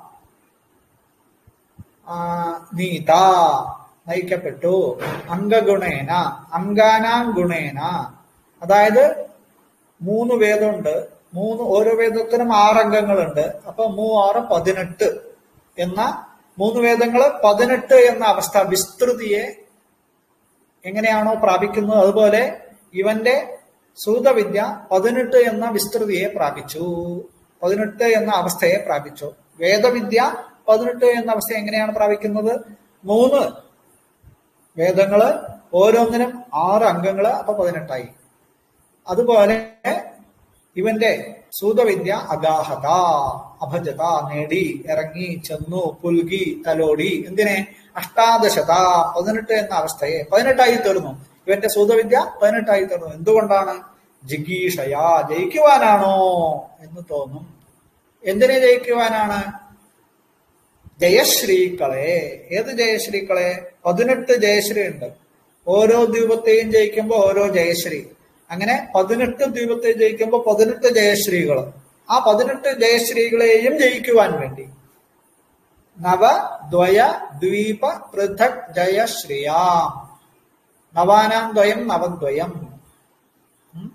ആ, നീത നയിക്കപ്പെട്ടു അംഗഗുണേന അംഗാനാം ഗുണേന അതായത് മൂന്ന് വേദമുണ്ട് മൂന്ന് ഓരോ വേദത്തിനും ആറ് അംഗങ്ങളുണ്ട് അപ്പൊ മൂ ആറ് പതിനെട്ട് എന്ന മൂന്ന് വേദങ്ങള് പതിനെട്ട് എന്ന അവസ്ഥ വിസ്തൃതിയെ എങ്ങനെയാണോ പ്രാപിക്കുന്നത് അതുപോലെ ഇവന്റെ സൂതവിദ്യ പതിനെട്ട് എന്ന വിസ്തൃതിയെ പ്രാപിച്ചു പതിനെട്ട് എന്ന അവസ്ഥയെ പ്രാപിച്ചു വേദവിദ്യ പതിനെട്ട് എന്ന അവസ്ഥ എങ്ങനെയാണ് പ്രാപിക്കുന്നത് മൂന്ന് വേദങ്ങള് ഓരോന്നിനും ആറ് അംഗങ്ങള് അപ്പൊ പതിനെട്ടായി അതുപോലെ ഇവന്റെ സൂതവിദ്യ അഗാഹത അഭജത നേടി ഇറങ്ങി ചെന്നു പുൽകി തലോടി എന്തിനെ അഷ്ടാദശത പതിനെട്ട് എന്ന അവസ്ഥയെ പതിനെട്ടായി തീർന്നു ഇവന്റെ സൂതവിദ്യ പതിനെട്ടായി തീർന്നു എന്തുകൊണ്ടാണ് ജിഗീഷയാ ജയിക്കുവാനാണോ എന്ന് തോന്നും എന്തിനെ ജയിക്കുവാനാണ് ജയശ്രീക്കളെ ഏത് ജയശ്രീക്കളെ പതിനെട്ട് ജയശ്രീ ഉണ്ട് ഓരോ ദ്വീപത്തെയും ജയിക്കുമ്പോൾ ഓരോ ജയശ്രീ അങ്ങനെ പതിനെട്ട് ദ്വീപത്തെ ജയിക്കുമ്പോൾ പതിനെട്ട് ജയശ്രീകൾ ആ പതിനെട്ട് ജയശ്രീകളെയും ജയിക്കുവാൻ വേണ്ടി നവ ദ്വയ ദ്വീപ പൃഥക് ജയശ്രിയാം നവാനാം ദ്വയം നവദ്വയം ഉം.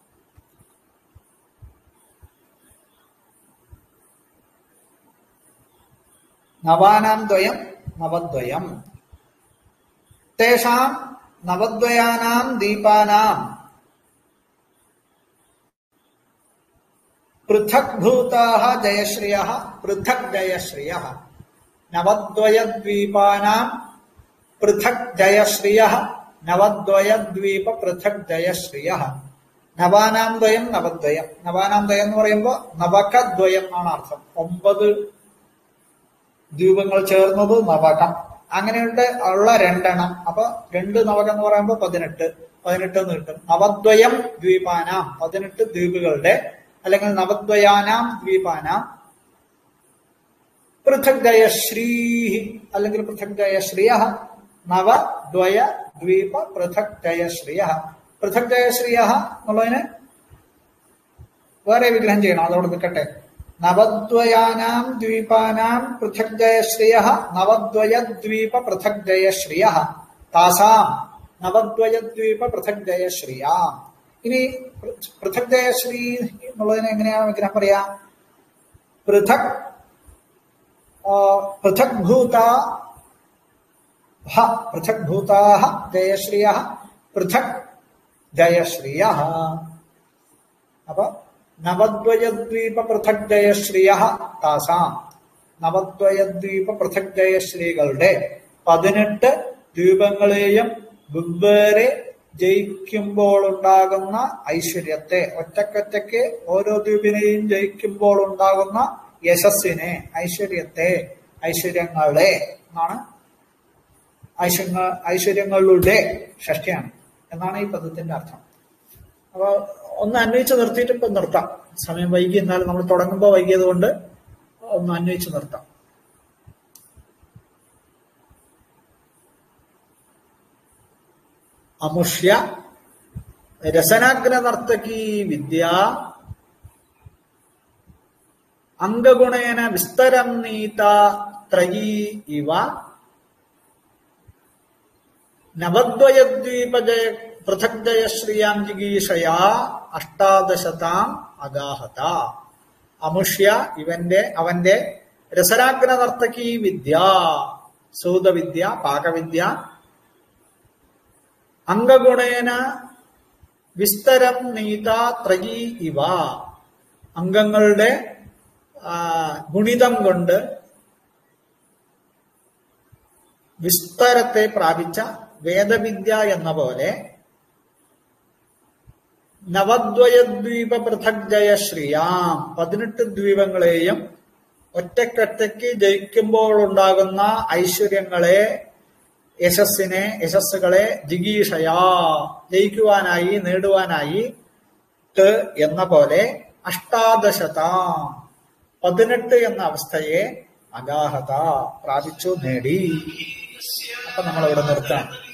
നവാനാം ദ്വയം നവദ്വയം തേഷാം നവദ്വയാനാം ദീപാനാം പൃഥക് ഭൂതാഹ ജയശ്രിയ പൃഥക് ജയശ്രിയ നവദ്വയദ്വീപാനാം പൃഥക് ജയശ്രിയ നവദ്വയദ്വീപ പൃഥക് ജയശ്രിയ നവാനാം ദ്വയം നവദ്വയം നവാനാം ദ്വയം എന്ന് പറയുമ്പോൾ നവകദ്വയം ആണ് അർത്ഥം ഒമ്പത് ദ്വീപങ്ങൾ ചേർന്നത് നവകം അങ്ങനെയുണ്ട് ഉള്ള രണ്ടെണ്ണം അപ്പൊ രണ്ട് നവകം എന്ന് പറയുമ്പോൾ പതിനെട്ട് പതിനെട്ട് എന്ന് കിട്ടും നവദ്വയം ദ്വീപാനാം പതിനെട്ട് ദ്വീപുകളുടെ അല്ലെങ്കിൽ നവദ്വയാനാം ദ്വീപാനാം പൃഥക് ജയശ്രീ അല്ലെങ്കിൽ പൃഥക് ജയശ്രിയ നവദ്വയ ദ്വീപ പൃഥക് ജയശ്രിയ പൃഥക് ജയശ്രിയ എന്നുള്ളതിന് വേറെ വിഗ്രഹം ചെയ്യണം അതോടെ നിൽക്കട്ടെ നവദ്വയാനാം ദ്വീപാനാം പൃഥക് ജയശ്രിയ നവദ്വയദ്വീപ പൃഥക് ജയശ്രിയ താസാം നവദ്വയദ്വീപ പൃഥക് ജയശ്രിയാം ഇനി പൃഥക് ജയശ്രീ എന്നുള്ളതിന് എങ്ങനെയാണ് വിഗ്രഹം പറയാ പൃഥക് ആ, പൃഥക് ഭൂത ഹ പൃഥക് ഭൂതാഹ ജയശ്രിയ പൃഥക് ജയശ്രിയ അപ്പൊ നവദ്വയദ്വീപ പൃഥക് ജയശ്രീയ താസാം നവദ്വയദ്വീപ പൃഥക് ജയശ്രീകളുടെ പതിനെട്ട് ദ്വീപങ്ങളെയും വെവ്വേറെ ജയിക്കുമ്പോൾ ഉണ്ടാകുന്ന ഐശ്വര്യത്തെ ഒറ്റക്കൊറ്റയ്ക്ക് ഓരോ ദ്വീപിനെയും ജയിക്കുമ്പോൾ ഉണ്ടാകുന്ന യശസ്സിനെ ഐശ്വര്യത്തെ ഐശ്വര്യങ്ങളെ എന്നാണ് ഐശ്വര്യ ഐശ്വര്യങ്ങളുടെ ഷഷ്ടിയാണ് എന്നാണ് ഈ പദത്തിന്റെ അർത്ഥം അപ്പൊ ഒന്ന് അന്വയിച്ച് നിർത്തിയിട്ട് ഇപ്പൊ നിർത്താം സമയം വൈകി എന്നാലും നമ്മൾ തുടങ്ങുമ്പോൾ വൈകിയത് കൊണ്ട് ഒന്ന് അന്വയിച്ച് നിർത്താം അമുഷ്യ രസനാഗ്ര നർത്തകീ വിദ്യ അംഗഗുണേന വിസ്തരം നീത ത്രയീ ഇവ നവദ്വയദ്വീപജയ പൃഥക് ജയശ്രിയാം ജിഗീഷയാ അഷ്ടാദശതാം അഗാഹത അമുഷ്യ ഇവന്റെ അവന്റെ രസരാഗ്ന നർത്തകീ വിദ്യ സൂതവിദ്യ പാകവിദ്യ അംഗഗുണേന വിസ്തരം നീത ത്രയീ ഇവ അംഗങ്ങളുടെ ആ, ഗുണിതം കൊണ്ട് വിസ്താരത്തെ പ്രാപിച്ച വേദവിദ്യ എന്ന പോലെ നവദ്വയദ്വീപ പൃഥക് ജയശ്രീയാം പതിനെട്ട് ദ്വീപങ്ങളെയും ഒറ്റക്കൊറ്റയ്ക്ക് ജയിക്കുമ്പോൾ ഉണ്ടാകുന്ന ഐശ്വര്യങ്ങളെ യശസ്സിനെ യശസ്സുകളെ ജിഗീഷയാ ജയിക്കുവാനായി നേടുവാനായി ട് എന്ന പോലെ അഷ്ടാദശതാം പതിനെട്ട് എന്ന അവസ്ഥയെ അഗാഹത പ്രാപിച്ചു നേടി അപ്പൊ നമ്മൾ ഇവിടെ നിർത്താം